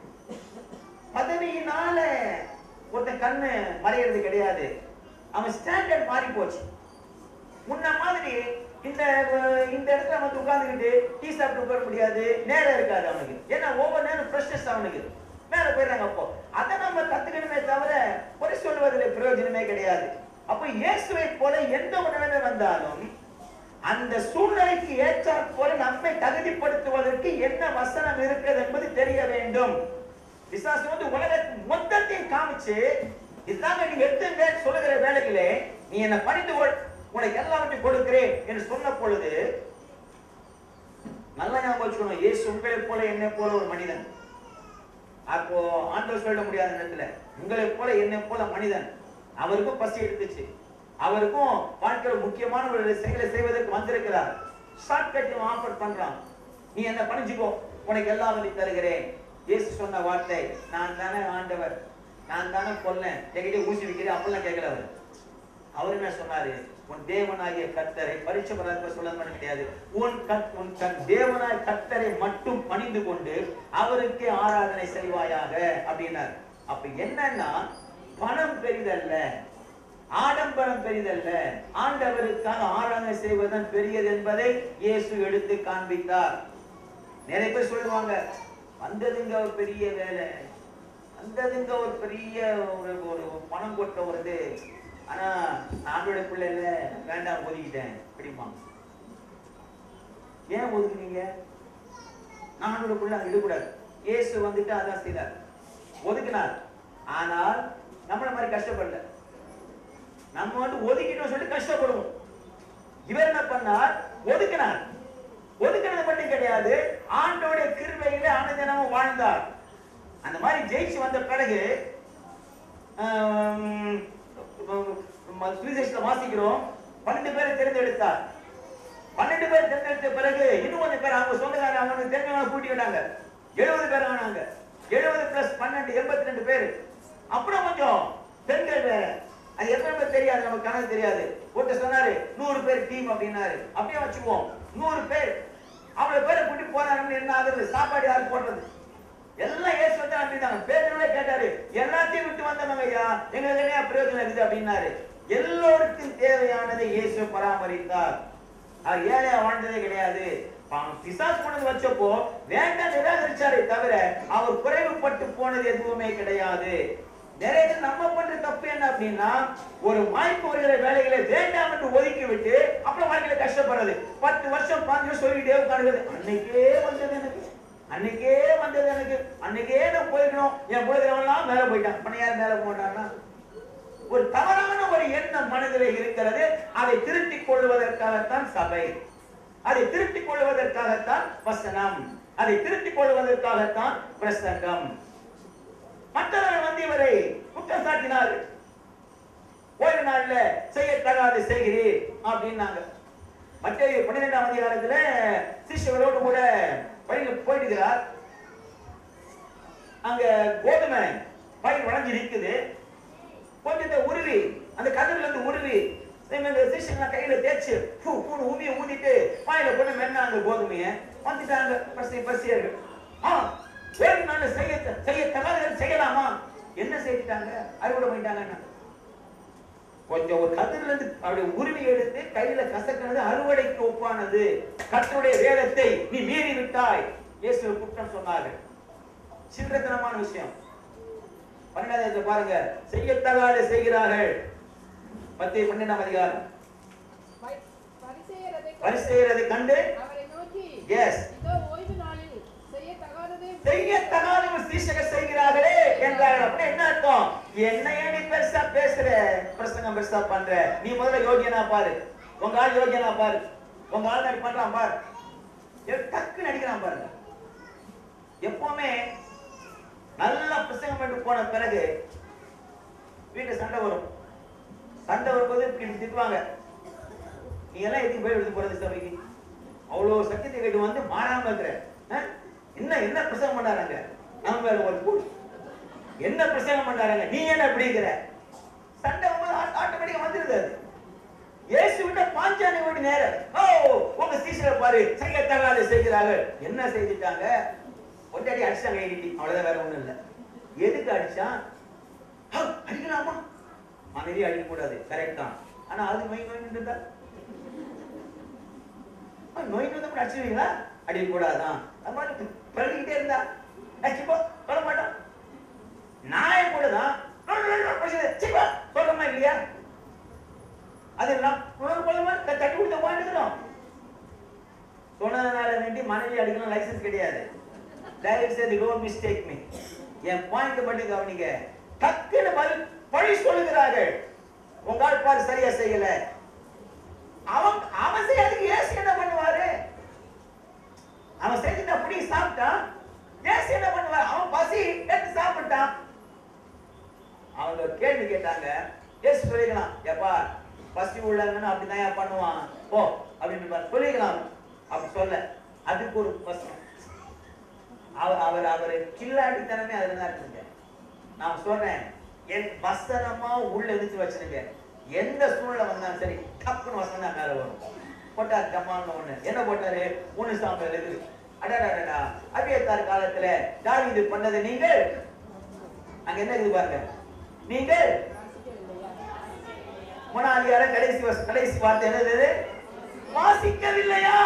பதவியினால ஒருத்தன் கண்ணு மறையிறது கிடையாது அவன் ஸ்டாண்டர்ட் மாறி போச்சு முன்ன மாதிரி இந்த அஹ், இந்த இடத்துல வந்து உட்கார்ந்துக்கிட்டு டீ சாப்பிட்டு உட்கார முடியாது நேரம் இருக்காது அவனுக்கு ஏன்னா ஒவ்வொரு நேரம் ஃப்ரெஷ்னஸ் அவனுக்கு மேல போயிடுறாங்க அப்போ அதை நம்ம கத்துக்கணுமே தவிர குறை சொல்வதில் பிரயோஜனமே கிடையாது அப்போ இயேசுவை போல எந்த ஒரு நிலைமை வந்தாலும் அந்த சூழ்நிலைக்கு ஏற்றாற் போல நம்மை தகுதிப்படுத்துவதற்கு என்ன வசனம் இருக்கிறது என்பது தெரிய வேண்டும் பிசாசு வந்து உலக மொத்தத்தையும் காமிச்சு இதுதாங்க நீ எடுத்துங்க சொல்லுகிற வேலையிலே நீ என்ன பணிந்து கொள் உனக்கு எல்லாவற்றையும் கொடுக்கிறேன் என்று சொன்ன பொழுது நல்லா ஞாபகம் வச்சுக்கணும் இயேசு உங்களை போல என்னை போல ஒரு மனிதன் அப்போ ஆண்டவர் சொல்ல முடியாத நேரத்துல உங்களை போல என்னை போல மனிதன் அவருக்கும் பசி எடுத்துச்சு அவருக்கும் வாழ்க்கையில முக்கியமான ஒரு செயலை செய்வதற்கு வந்திருக்கிறார் ஷார்ட்கட் ஆஃபர் பண்றான் நீ என்ன பணிச்சுக்கோ உனக்கு எல்லாவற்றையும் தருகிறேன் இயேசு சொன்ன வார்த்தை நான் தானே ஆண்டவர் நான் தானே கொல்லேன் என்கிட்ட ஊசி வைக்கிறேன் அப்படிலாம் கேட்கல அவர் அவர் என்ன சொன்னாரு உன் தேவனாகிய கர்த்தரை பரிச்சை பராமரிப்பு சொல்ல கிடையாது உன் கத் உன் தன் தேவனாய் கர்த்தரை மட்டும் பணிந்து கொண்டு அவருக்கே ஆராதனை செய்வாயாக அப்படின்னார் அப்ப என்னன்னா பணம் பெரிதல்ல ஆடம்பரம் பெரிதல்ல ஆண்டவருக்காக ஆராதனை செய்வதன் பெரியது என்பதை இயேசு எடுத்து காண்பித்தார் நிறைய பேர் சொல்லுவாங்க வந்ததுங்க ஒரு பெரிய வேலை வந்ததுங்க ஒரு பெரிய ஒரு ஒரு பணம் கொட்ட வருது ஆனா ஆண்டோட பிள்ளை இல்ல வேண்டாம் ஒதுக்கிட்டேன் அப்படிமா ஏன் ஒதுக்குனீங்க ஆண்டோட பிள்ளை அங்க விடக்கூடாது இயேசு வந்துட்டு அதான் செய்தார் ஒதுக்கினார் ஆனால் நம்மள மாதிரி கஷ்டப்படல நம்ம வந்து ஒதுக்கிட்டோம் சொல்லி கஷ்டப்படுவோம் இவர் என்ன பண்ணார் ஒதுக்கினார் ஒதுக்கினது மட்டும் கிடையாது ஆண்டோடைய கிருபையில அனுதினமும் வாழ்ந்தார் அந்த மாதிரி ஜெயிச்சு வந்த பிறகு ஆம், ம- சுவிசேஷத்துல வாசிக்கிறோம் பன்னெண்டு பேரை தேர்ந்தெடுத்தார் பன்னெண்டு பேர் தேர்ந்தெடுத்த பிறகு இன்னும் கொஞ்சம் பேர் அவங்க சொந்தக்காரங்க அவங்க தெரிஞ்சவங்க கூட்டிக்கிட்டாங்க எழுபது பேர் ஆனாங்க எழுபது பிளஸ் பன்னெண்டு எண்பத்தி ரெண்டு பேர் அப்புறம் கொஞ்சம் பெண்கள் வேற அது எப்பவுமே தெரியாது நமக்கு கணக்கு தெரியாது ஒருத்தர் சொன்னாரு நூறு பேர் டீம் அப்படின்னாரு அப்படியே வச்சுக்குவோம் நூறு பேர் அவ்வளவு பேரை கூட்டி போறாங்கன்னு என்ன ஆகுது சாப்பாடு யாரு போடுறது எல்லாம் ஏசு வந்து அனுப்பிட்டாங்க பேதுருவே கேட்டாரு எல்லாத்தையும் விட்டு வந்தவங்க ஐயா எங்களுக்கு என்ன பிரயோஜனம் இருக்குது அப்படின்னாரு எல்லோருக்கும் தேவையானதை இயேசு பராமரித்தார் அவர் ஏழையா வாழ்ந்ததே கிடையாது பாவம் பிசாசு கொண்டு வந்து வச்சப்போ வேண்டாம் நிராகரிச்சாரே தவிர அவர் குறைவுபட்டு போனது எதுவுமே கிடையாது நிறைய பேர் நம்ம பண்ற தப்பு என்ன அப்படின்னா ஒரு வாய்ப்பு வருகிற வேலைகளை வேண்டாம் என்று ஒதுக்கி விட்டு அப்புறம் வாழ்க்கையில கஷ்டப்படுறது பத்து வருஷம் பாஞ்சு வருஷம் சொல்லிட்டே உட்காருது அன்னைக்கே வந்தது எனக்கு அன்னைக்கே வந்தது எனக்கு அன்னைக்கே நான் போயிருக்கணும் என் குலதெய்வம்லாம் மேல போயிட்டான் பண்ண யார் மேல போட்டான்னா ஒரு தவறான ஒரு எண்ணம் மனதிலே இருக்கிறது அதை திருத்திக் கொள்வதற்காகத்தான் சபை அதை திருத்திக் கொள்வதற்காகத்தான் வசனம் அதை திருத்திக் கொள்வதற்காகத்தான் பிரசங்கம் மற்றவர்கள் வந்து இவரை குற்றம் சாட்டினார் ஓய்வு நாள்ல செய்யத்தகாது செய்கிறீர் அப்படின்னாங்க மற்ற பன்னிரெண்டாம் அதிகாரத்துல சிஷ்யர்களோடு கூட வழியில போயிடுகிறார் அங்க கோதுமை பயிர் வளைஞ்சு நிக்குது கொஞ்சத்தை உருவி அந்த கதிரில இருந்து உருவி இந்த சிஷ்யங்களாம் கையில தேய்ச்சு பூ பூன்னு ஊமிய ஊதிட்டு வாயில கொண்டு மென்னாங்க கோதுமைய வந்துட்டாங்க பசி பசியர்கள் ஆ வேறு நாள் செய்ய செய்ய தகாத செய்யலாமா என்ன செய்துட்டாங்க அறுவடை பண்ணிட்டாங்கன்னா கொஞ்சம் ஒரு கதிரில இருந்து அவருடைய உருவி எடுத்து கையில கசக்கினது அறுவடைக்கு ஒப்பானது கர்த்தருடைய வேதத்தை நீ மீறி விட்டாய் இயேசு குற்றம் சொன்னார்கள் சில்லறத்தனமான விஷயம் பன்னெண்டாவது பாருங்க செய்யத்தகாத செய்கிறார்கள் மத்திய பன்னெண்டாம் அதிகாரம் பரி- பரிசேயர் அதை கண்டு பரிசெயர் அதை கண்டு அவரை நோக்கி எஸ் இதோ ஓய்வு நாளில் செய்யத்தகாததே செய்யத்தகாத ஒரு சீஷகர் செய்கிறார்களே என்றார்கள் அப்படின்னா என்ன அர்த்தம் என்னைய நீ பெருசா பேசுற பிரசங்கம் பெருசா பண்ற நீ முதல்ல யோகியனா பாரு உங்க ஆள் யோகியனா பாரு உங்க ஆள் நடி பண்றான் பாரு எ- டக்கு நடிக்கிறான் பாருங்க எப்பவுமே நல்லா பிரசங்கம் பண்ணி போன பிறகு வீட்டுல சண்டை வரும் சண்டை வரும்போது இப்படி திட்டுவாங்க நீ எல்லாம் எதுக்கு போய் எடுத்து போறது சபைக்கு அவ்வளவு சத்தியத்தை கேட்டு வந்து மாறாம இருக்கிற ஆ? என்ன என்ன பிரசங்கம் பண்ணாராங்க நம்ம மேல ஒரு கூடு என்ன பிரசங்கம் பண்ணாராங்க நீ என்ன அப்படிங்கிற சண்டை வரும்போது ஆட்டோமேட்டிக்கா வந்துருது அது இயேசு விட்ட பாஞ்சாலி வீடு நேரம் ஓ உங்க சீசரை பாரு செய்யத்தகாத செய்கிறார்கள் என்ன செய்துட்டாங்க ஒன்றடி அடிச்சாங்க கைகிட்டி அவ்வளவுதான் வேற ஒண்ணும் இல்ல எதுக்கு அடிச்சான் ஹ, அடிக்கலாமா மனைவி அடிக்க கூடாது கரெக்ட் தான் ஆனா அது நோய் நோய் இருந்தா நோய் வந்து அடிச்சுவீங்களா அடிக்க கூடாதான் அது மாதிரி பழகிட்டே இருந்தா அடிச்சுப்போ சொல்ல மாட்டோம் நாயம் கூட தான் சொல்றமா இல்லையா அது நான் உணர்வு கொள்ளாம த- தட்டி கொடுத்த வாழ்ந்துக்கிறோம் சொன்னதுனால வேண்டி மனைவி அடிக்கலாம் லைசன்ஸ் கிடையாது direct Sethu don't mistake me என் பாயிண்ட் மட்டும் கவனிங்க டக்குன்னு பதில் பழி சொல்லுகிறார்கள் உங்க ஆள் பாரு சரியா செய்யல அவன் அவன் செய்யறதுக்கு ஏசு என்ன பண்ணுவாரு அவன் செஞ்சுட்டு அப்படி சாப்பிட்டான் ஏசு என்ன பண்ணுவார் அவன் பசி எடுத்து சாப்பிட்டான் அவங்க ஒரு கேள்வி கேட்டாங்க ஏசு சொல்லிக்கலாம் எப்பா பசி உள்ளவன்னு அப்படிதான் ஏன் பண்ணுவான் போ அப்படின்னு பாரு. சொல்லிக்கலாம் அப்படி சொல்ல அதுக்கு ஒரு வசனம் அவர் அவர் அவர் கில்லாடித்தனமே அதுல தான் இருக்குங்க நான் சொல்றேன் என் வசனமா உள்ள இழுத்து வச்சிருங்க எந்த சூழ்நிலை வந்தாலும் சரி டப்புன்னு வசனம் தான் மேல வரும் போட்டார் ஜம்மான்னு ஒண்ணு என்ன போட்டாரு மூணு சாம்பல் இருக்குது அடடடடா அபியத்தார் காலத்துல தாவீது பண்ணது நீங்கள் அங்க என்ன இருக்குது பாருங்க நீங்கள் முனாதிகார கடைசி வச- கடைசி வார்த்தை என்னது வாசிக்கவில்லையா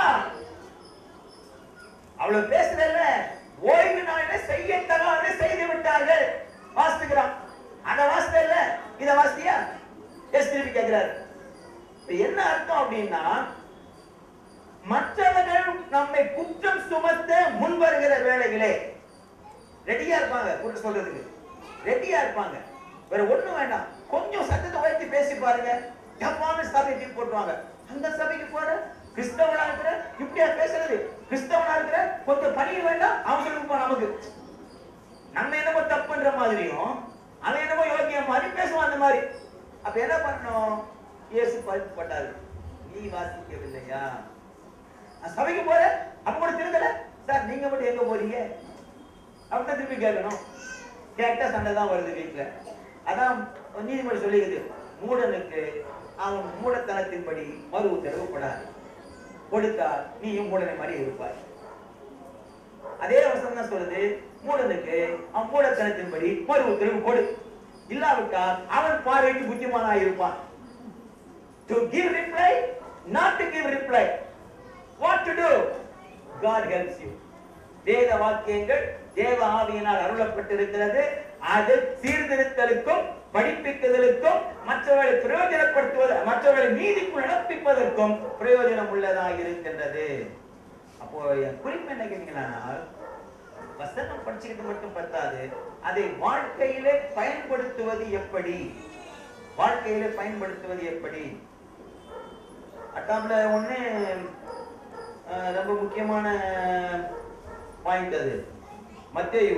அவ்வளவு பேசுறல்ல ஓய்வு நாளில செய்யத்தகாத செய்து விட்டார்கள் வாசிக்கிறான் அத வாசித்த இல்ல இத வாசியா எஸ் திருப்பி கேட்கிறாரு இப்ப என்ன அர்த்தம் அப்படின்னா மற்றவர்கள் நம்மை குற்றம் சுமத்த முன் வருகிற வேலைகளே ரெடியா இருப்பாங்க குற்றம் சொல்றதுக்கு ரெடியா இருப்பாங்க வேற ஒண்ணும் வேண்டாம் கொஞ்சம் சத்தத்தை உயர்த்தி பேசி பாருங்க டப்பான சபை தூக்கி போட்டுருவாங்க அந்த சபைக்கு போற கிறிஸ்தவனா இருக்கிற இப்படியா பேசுறது கிறிஸ்தவனா இருக்கிற கொஞ்சம் பணிய வேண்டாம் அவங்களுக்கு போ நமக்கு நம்ம என்னமோ தப்புன்ற மாதிரியும் அவன் என்னமோ யோகியம் மாதிரி பேசுவான் அந்த மாதிரி அப்ப என்ன பண்ணணும் இயேசு பட்டாரு நீ வாசிக்கவில்லையா நான் சபைக்கு போற அப்ப கூட திருந்தல சார் நீங்க மட்டும் எங்க போறீங்க அப்படின்னு திருப்பி கேட்கணும் கேட்டா சண்டை தான் வருது வீட்டுல அதான் நீதிமன்றம் சொல்லிக்குது மூடனுக்கு அவன் மூடத்தனத்தின்படி மறு உத்தரவு படாது கொடுத்தால் நீயும் மூடனை மாதிரி இருப்பாய் அதே வசனம் தான் சொல்லுது மூடனுக்கு அவன் மூடத்தனத்தின்படி மறு உத்தரவு கொடு இல்லாவிட்டால் அவன் பார்வைக்கு புத்திமானாய் இருப்பான் to give reply not to give reply what to do God helps you வேத வாக்கியங்கள் தேவ ஆவியினால் அருளப்பட்டிருக்கிறது அது சீர்திருத்தலுக்கும் படிப்பிக்குதலுக்கும் மற்றவர்களை பிரயோஜனப்படுத்துவது மற்றவர்களை நீதிக்குள் நடப்பிப்பதற்கும் பிரயோஜனம் உள்ளதாக இருக்கின்றது அப்போ என் குறிப்பு என்ன கேட்டீங்கன்னா வசனம் படிச்சுக்கிட்டு மட்டும் பத்தாது அதை வாழ்க்கையிலே பயன்படுத்துவது எப்படி வாழ்க்கையிலே பயன்படுத்துவது எப்படி அட்டாம்ல ஒண்ணு அஹ், ரொம்ப முக்கியமான பாயிண்ட் அது மத்தேயு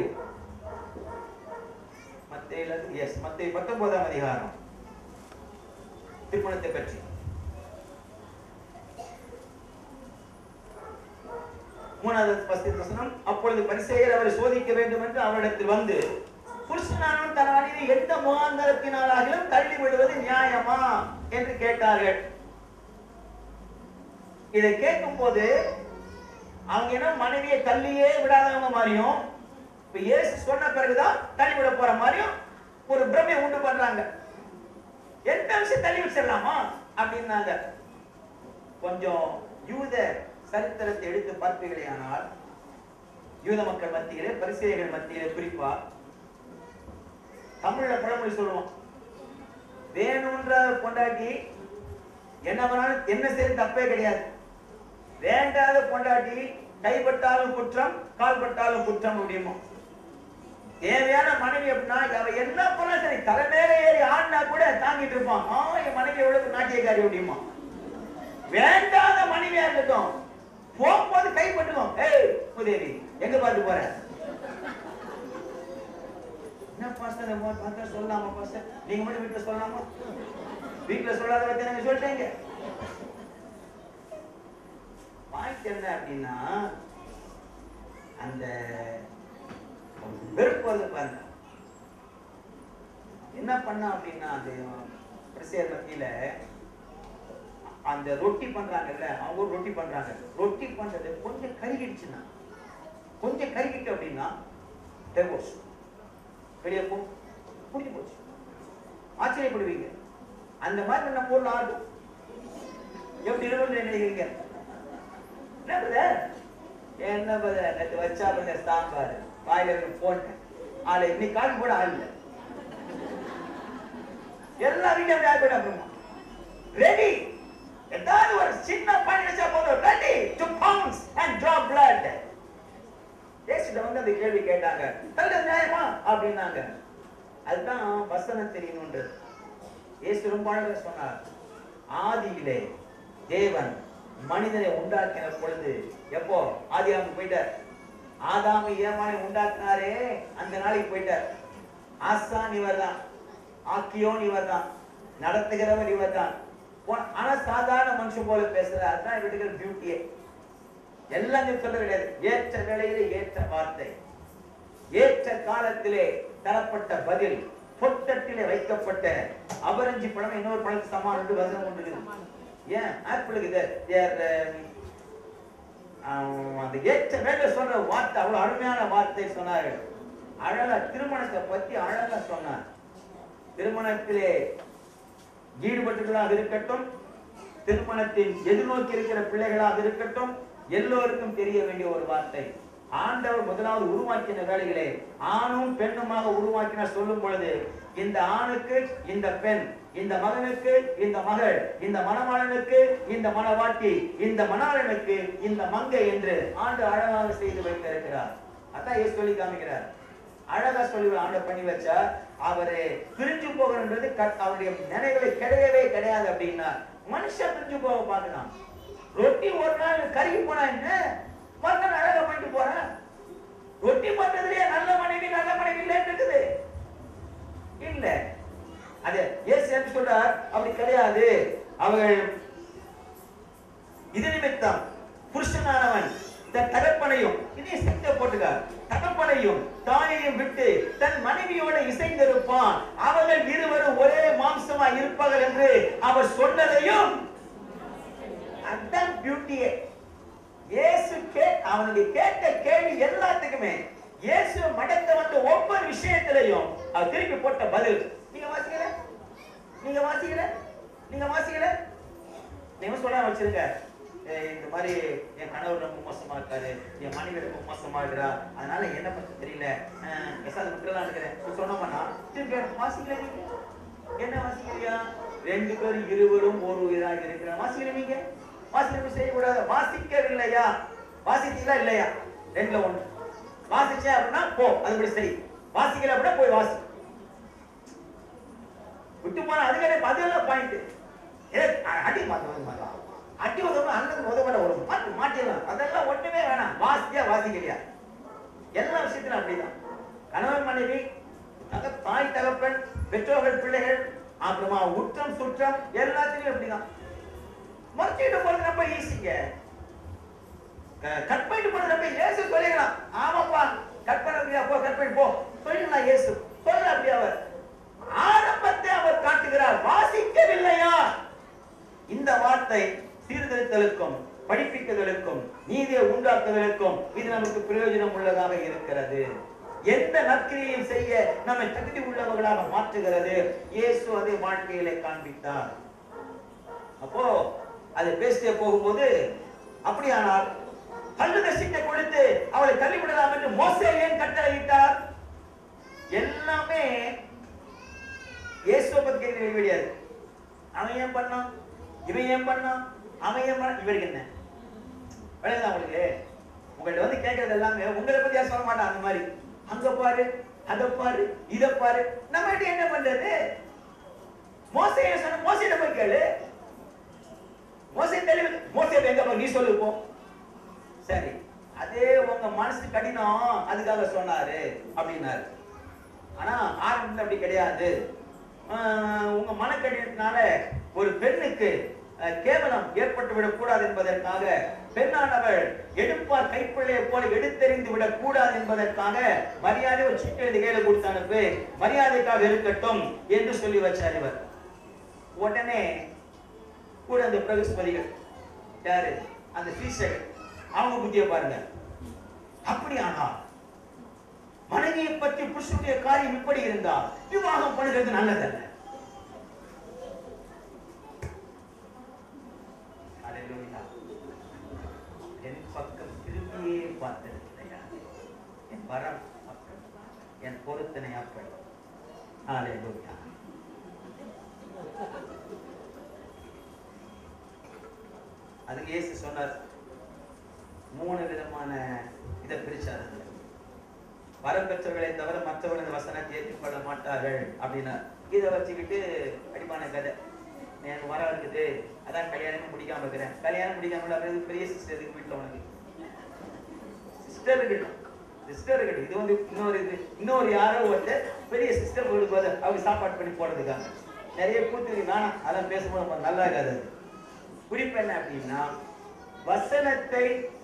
மத்தேயில எஸ் மத்தேயு பத்தொன்பதாம் அதிகாரம் திருமணத்தை பற்றி மூணாவது பஸ்தி வசனம் அப்பொழுது பரிசேயர் அவரை சோதிக்க வேண்டும் என்று அவரிடத்தில் வந்து புருஷனானவன் தன் அணியை எந்த முகாந்தரத்தினாலாகிலும் தள்ளி விடுவது நியாயமா என்று கேட்டார்கள் இதை கேட்கும் போது அவங்க என்ன மனைவியை தள்ளியே விடாதவங்க மாதிரியும் இப்ப இயேசு சொன்ன பிறகுதான் தள்ளி விட போற மாதிரியும் ஒரு பிரமையை உண்டு பண்றாங்க எந்த விஷயம் தள்ளி வச்சிடலாமா அப்படின்னாங்க கொஞ்சம் யூத சரித்திரத்தை எடுத்து பார்ப்பீர்களே ஆனால் யூத மக்கள் மத்தியிலே பரிசேயர்கள் மத்தியிலே குறிப்பா தமிழ்ல பழமொழி சொல்லுவோம் வேணுன்ற பொண்டாட்டி என்ன வேணாலும் என்ன செய்ய தப்பே கிடையாது வேண்டாத பொண்டாட்டி கைப்பட்டாலும் குற்றம் கால்பட்டாலும் குற்றம் முடியுமோ தேவையான மனைவி அப்படின்னா அவ என்ன பண்ணா சரி தலை மேல ஏறி ஆடினா கூட தாங்கிட்டு இருப்பான் ஆ என் மனைவி எவ்வளவு நாட்டியக்காரி முடியுமா வேண்டாத மனைவியா இருக்கட்டும் போகும்போது கைப்பட்டுவோம் ஏய் உதவி எங்க பார்த்து போற என்ன பாஸ்டர் பார்த்தா சொல்லலாமா பாஸ்டர் நீங்க மட்டும் வீட்டுல சொல்லலாமா வீட்டுல சொல்லாத பத்தி நீங்க சொல்லிட்டீங்க பாயிண்ட் என்ன அப்படின்னா அந்த வெறுப்பு வந்து பாருங்க என்ன பண்ணா அப்படின்னா அது பிரசியர் மத்தியில அந்த ரொட்டி பண்றாங்கல்ல அவங்க ஒரு ரொட்டி பண்றாங்க ரொட்டி பண்றது கொஞ்சம் கருகிடுச்சுன்னா கொஞ்சம் கருகிட்டு அப்படின்னா டெவோர்ஸ் வெளியே போ முடிஞ்சு போச்சு ஆச்சரியப்படுவீங்க அந்த மாதிரி நம்ம ஊர்ல ஆடும் எப்படி இருக்கும்னு நினைக்கிறீங்க என்ன பிரதர் என்ன பிரதர் நேற்று வச்சா பிரதர் சாம்பார் வாயில போட்டேன் ஆளு இன்னைக்கு கால் கூட ஆள் இல்லை எல்லா வீட்டும் அப்படி ஆகிடும் அப்புறமா ரெடி ஏதாவது ஒரு சின்ன பணி வச்சா போதும் ready to bounce and drop blood ஏசுட்ட வந்து அந்த கேள்வி கேட்டாங்க தள்ள நியாயமா அப்படின்னாங்க அதுதான் வசனம் தெரியணுன்றது இயேசு ரொம்ப அழகா சொன்னார் ஆதியிலே தேவன் மனிதனை உண்டாக்கின பொழுது எப்போ ஆதியாமுக்கு போயிட்டார் ஆதாமு ஏமானை உண்டாக்குனாரே அந்த நாளைக்கு போயிட்டார் ஆசான் இவர் தான் ஆக்கியோன் இவர் தான் நடத்துகிறவர் இவர் தான் ஆனா சாதாரண மனுஷன் போல பேசுற அதுதான் இவருக்கு பியூட்டியே எல்லாம் நீ சொல்ல கிடையாது ஏற்ற வேளையிலே ஏற்ற வார்த்தை ஏற்ற காலத்திலே தரப்பட்ட பதில் பொட்டட்டிலே வைக்கப்பட்ட அபரஞ்சி பழம் இன்னொரு பழத்துக்கு சமானம் என்று வசனம் கொண்டு இருக்குது. ஏன் ஆப்பிளுக்கு இது ஏ- அஹ், ஆஹ், அந்த ஏற்ற வேலை சொல்ற வார்த்தை அவ்வளவு அருமையான வார்த்தை சொன்னார்கள் அழகா திருமணத்தை பத்தி அழகா சொன்னார் திருமணத்திலே ஈடுபட்டுகளாக இருக்கட்டும் திருமணத்தில் எதிர்நோக்கி இருக்கிற பிள்ளைகளாக இருக்கட்டும் எல்லோருக்கும் தெரிய வேண்டிய ஒரு வார்த்தை ஆண்டவர் முதலாவது உருவாக்கின வேலைகளே ஆணும் பெண்ணுமாக உருவாக்கினார் சொல்லும் பொழுது இந்த ஆணுக்கு இந்த பெண் இந்த மகனுக்கு இந்த மகள் இந்த மணவாளனுக்கு இந்த மணவாட்டி இந்த மணாளனுக்கு இந்த மங்கை என்று ஆண்டு அழகாக செய்து வைத்திருக்கிறார் அதான் இயேசு சொல்லி காமிக்கிறார் அழகா சொல்லி ஆண்டவர் பண்ணி வச்சா அவரு பிரிஞ்சு போகணுன்றது கட்- அவருடைய நினைவுல கிடையவே கிடையாது அப்படின்னா மனுஷன் பிரிஞ்சு போக பார்க்கலாம் ரொட்டி ஒரு நாள் கருகி போனா என்ன மறுநாள் அழகா பண்ணிட்டு போறேன் ரொட்டி பண்றதுலயே நல்ல மனைவி நல்ல மனைவி இல்லைன்னு இருக்குது இல்ல அது இயேசு என்ன சொல்றார் அப்படி கிடையாது அவர்கள் இது நிமித்தம் புருஷனானவன் தன் தகப்பனையும் இதே சக்திய போட்டுக்க தகப்பனையும் தாயையும் விட்டு தன் மனைவியோட இசைந்திருப்பான் அவர்கள் இருவரும் ஒரே மாம்சமா இருப்பார்கள் என்று அவர் சொன்னதையும் அதான் பியூட்டியே இயேசு கே அவனுடைய கேட்ட கேள்வி எல்லாத்துக்குமே இயேசு மடத்த வந்த ஒவ்வொரு விஷயத்திலையும் அவர் திருப்பி போட்ட பதில் நீங்க வாசிக்கல நீங்க வாசிக்கல நீங்க வாசிக்கல நீங்க சொல்ல வச்சிருங்க ஏய், இந்த மாதிரி என் கணவர் ரொம்ப மோசமா இருக்காரு என் மனைவி ரொம்ப மோசமா இருக்கிறா அதனால என்ன பண்ண தெரியல அஹ், எசாத விட்டுலாம் இருக்கிறேன் சொன்னோம்னா திருப்பி எனக்கு வாசிக்கல நீங்க என்ன வாசிக்கலையா ரெண்டு பேரும் இருவரும் ஒரு உயிராக இருக்கிற வாசிக்கல நீங்க வாசிக்க செய்யக்கூடாது வாசிக்கவில்லையா வாசிச்சீங்களா இல்லையா ரெண்டுல ஒண்ணு வாசிச்சேன் அப்படின்னா போ அதுபடி செய் வாசிக்கல அப்படின்னா போய் வாசி விட்டு போனா அது கிடையாது அதெல்லாம் பாயிண்ட் அடி மாத்த அடி உதவும் அண்ணன் உதவிட ஒரு மாட்டு மாட்டிடலாம் அதெல்லாம் ஒண்ணுமே வேணாம் வாசியா வாசிக்கலையா எல்லா விஷயத்திலும் அப்படிதான் கணவன் மனைவி தக- தாய் தகப்பன் பெற்றோர்கள் பிள்ளைகள் அப்புறமா உற்றம் சுற்றம் எல்லாத்துலயும் அப்படிதான் மறைச்சிட்டு போறது ரொம்ப ஈஸிங்க கட் பண்ணிட்டு போறது ரொம்ப இயேசு சொல்லிடலாம் ஆமாப்பா கட் பண்ண முடியா போ கட் பண்ணி போ சொல்லிடலாம் இயேசு சொல்ல அப்படி அவர் ஆரம்பத்தை அவர் காட்டுகிறார் வாசிக்கவில்லையா இந்த வார்த்தை சீர்திருத்தலுக்கும் படிப்பிக்குதலுக்கும் நீதியை உண்டாக்குதலுக்கும் இது நமக்கு பிரயோஜனம் உள்ளதாக இருக்கிறது எந்த நற்கிரியும் செய்ய நம்மை தகுதி உள்ளவர்களாக மாற்றுகிறது இயேசு அதை வாழ்க்கையிலே காண்பித்தார் அப்போ அதை பேசிட்டே போகும்போது அப்படியானால் கல்லுத சீட்டை கொடுத்து அவளை தள்ளிவிடலாம் என்று மோசே ஏன் கட்டளையிட்டார் எல்லாமே இயேசுவை பத்தி கேட்க கிடையாது அவன் ஏன் பண்ணான் இவன் ஏன் பண்ணான் அவன் ஏன் பண்ணான் இவருக்கு என்ன விளங்குதா உங்களுக்கு உங்கள்ட்ட வந்து கேட்கறது எல்லாமே உங்களை பத்தி யாரும் சொல்ல மாட்டான் அந்த மாதிரி அங்க பாரு அத பாரு இத பாரு நம்ம என்ன பண்றது மோசைய சொன்ன மோசையிட போய் கேளு மோசை தெளிவு மோசை எங்க போய் நீ சொல்லு போ சரி அதே உங்க மனசு கடினம் அதுக்காக சொன்னாரு அப்படின்னாரு ஆனா ஆரம்பத்துல அப்படி கிடையாது ஆஹ் உங்க மனக்கடினத்தினால ஒரு பெண்ணுக்கு அஹ், கேவலம் ஏற்பட்டு விடக்கூடாது என்பதற்காக பெண்ணானவள் எடுப்பார் கைப்பிள்ளையை போல எடுத்தெறிந்து விடக் கூடாது என்பதற்காக மரியாதை ஒரு சீட்டு எழுதி கையில கொடுத்து அனுப்பு மரியாதைக்காக இருக்கட்டும் என்று சொல்லி வச்சார் இவர் உடனே கூட அந்த பிரகஸ்பதிகள் யாரு அந்த சீசர்கள் அவங்க புத்திய பாருங்க அப்படியானா மனைவியை பற்றி புருஷனுடைய காரியம் இப்படி இருந்தா விவாகம் பண்ணுகிறது நல்லதல்ல Hallelujah. என் பக்கம் திரும்பியே பார்த்ததில்லையா என் வரம் அப்படி என் பொருத்தனை அப்படி Hallelujah. அதுக்கு இயேசு சொன்னார் மூணு விதமான இதை பிரிச்சாரு அதுல. வரம் பெற்றவர்களை தவிர மற்றவர்கள் இந்த வசனத்தை ஏற்றுக்கொள்ள மாட்டார்கள் அப்படின்னா இதை வச்சுக்கிட்டு அடிமான கதை எனக்கு வரம் இருக்குது அதான் கல்யாணமே முடிக்காம இருக்கிறேன் கல்யாணம் முடிக்காம இருக்கிறது பெரிய சிஸ்டர் இருக்கு வீட்டுல உனக்கு சிஸ்டர் இருக்கட்டும் சிஸ்டர் இருக்கட்டும் இது வந்து இன்னொரு இது இன்னொரு யாரோ ஒருத்தர் பெரிய சிஸ்டர் வீட்டுக்கு வந்து அவங்க சாப்பாடு பண்ணி போடுறதுக்காக நிறைய கூத்து இருக்கு வேணாம் அதெல்லாம் பேசும்போது நமக்கு நல்லா இருக்காது அது குறிப்பு என்ன அப்படின்னா வசனத்தை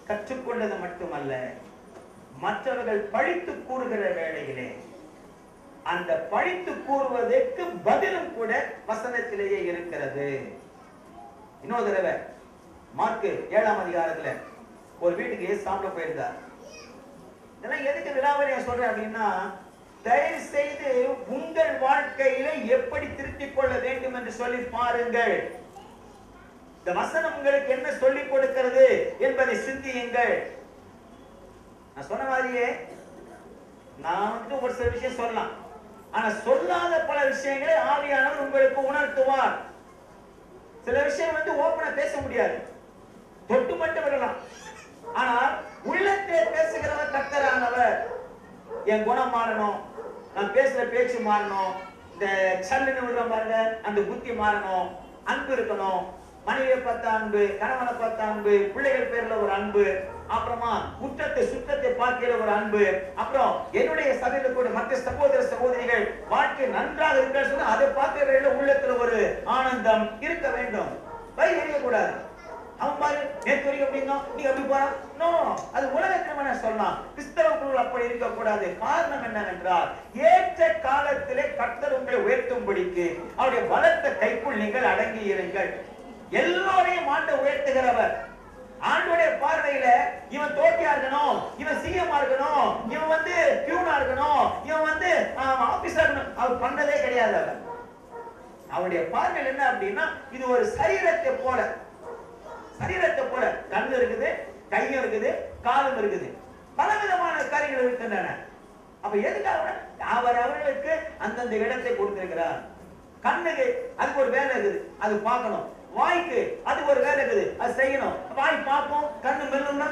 கற்றுக்கொண்டது மட்டுமல்ல மற்றவர்கள் பழித்து கூறுகிற வேளையிலே அந்த பழித்து கூறுவதற்கு பதிலும் கூட வசனத்திலேயே இருக்கிறது இன்னொரு தடவை மார்க்கு ஏழாம் அதிகாரத்துல ஒரு வீட்டுக்கு ஏசு சாப்பிட போயிருந்தார் இதெல்லாம் எதுக்கு விழாவறியா சொல்றேன் அப்படின்னா தயவு செய்து உங்கள் வாழ்க்கையில எப்படி திருத்திக் கொள்ள வேண்டும் என்று சொல்லி பாருங்கள் இந்த வசனம் உங்களுக்கு என்ன சொல்லிக் கொடுக்கிறது என்பதை சிந்தியுங்கள் நான் சொன்ன மாதிரியே நான் வந்து ஒரு சில விஷயம் சொல்லலாம் ஆனா சொல்லாத பல விஷயங்களை ஆவியானவர் உங்களுக்கு உணர்த்துவார் சில விஷயம் வந்து ஓப்பனா பேச முடியாது தொட்டு மட்டும் விடலாம் ஆனால் உள்ளத்தை பேசுகிறவர் கர்த்தரானவர் என் குணம் மாறணும் நான் பேசுற பேச்சு மாறணும் இந்த சல்லுன்னு விடுற பாருங்க அந்த புத்தி மாறணும் அன்பு இருக்கணும் மனைவியை பார்த்த அன்பு கணவனை பார்த்த அன்பு பிள்ளைகள் பேர்ல ஒரு அன்பு அப்புறமா குற்றத்தை சுத்தத்தை பார்க்கிற ஒரு அன்பு அப்புறம் என்னுடைய சபையில கூட மற்ற சகோதர சகோதரிகள் வாழ்க்கை நன்றாக இருக்கிற சொன்னா அதை பார்க்கிற உள்ளத்துல ஒரு ஆனந்தம் இருக்க வேண்டும் வழி எறியக்கூடாது அவன் பாரு நேற்று வரைக்கும் அப்படின்னா நீ அப்படி போறா நோ அது உலகத்தில் நான் சொல்லலாம் கிறிஸ்தவக்குள் அப்படி இருக்கக்கூடாது காரணம் என்னவென்றால் ஏற்ற காலத்திலே கர்த்தர் உங்களை உயர்த்தும்படிக்கு அவருடைய பலத்த கைக்குள் நீங்கள் அடங்கி இருங்கள் எல்லோரையும் ஆண்டு உயர்த்துகிறவர் ஆண்டோடைய பார்வையில இவன் தோட்டியா இருக்கணும் இவன் சிஎம்மா இருக்கணும் இவன் வந்து பியூனா இருக்கணும் இவன் வந்து ஆபீஸா இருக்கணும் அவர் பண்ணதே கிடையாது அவர் அவருடைய பார்வையில் என்ன அப்படின்னா இது ஒரு சரீரத்தை போல சரீரத்தை போல கண்ணு இருக்குது கையும் இருக்குது காலும் இருக்குது பலவிதமான காரியங்கள் இருக்கின்றன அப்ப எதுக்காக அவர் அவர்களுக்கு அந்தந்த இடத்தை கொடுத்திருக்கிறார் கண்ணுக்கு அதுக்கு ஒரு வேலை இருக்குது அது பார்க்கணும் வாய்க்கு அதுக்கு ஒரு வேலை இருக்குது அது செய்யணும் வாய் பார்ப்போம் கண்ணு மெல்லணும்னா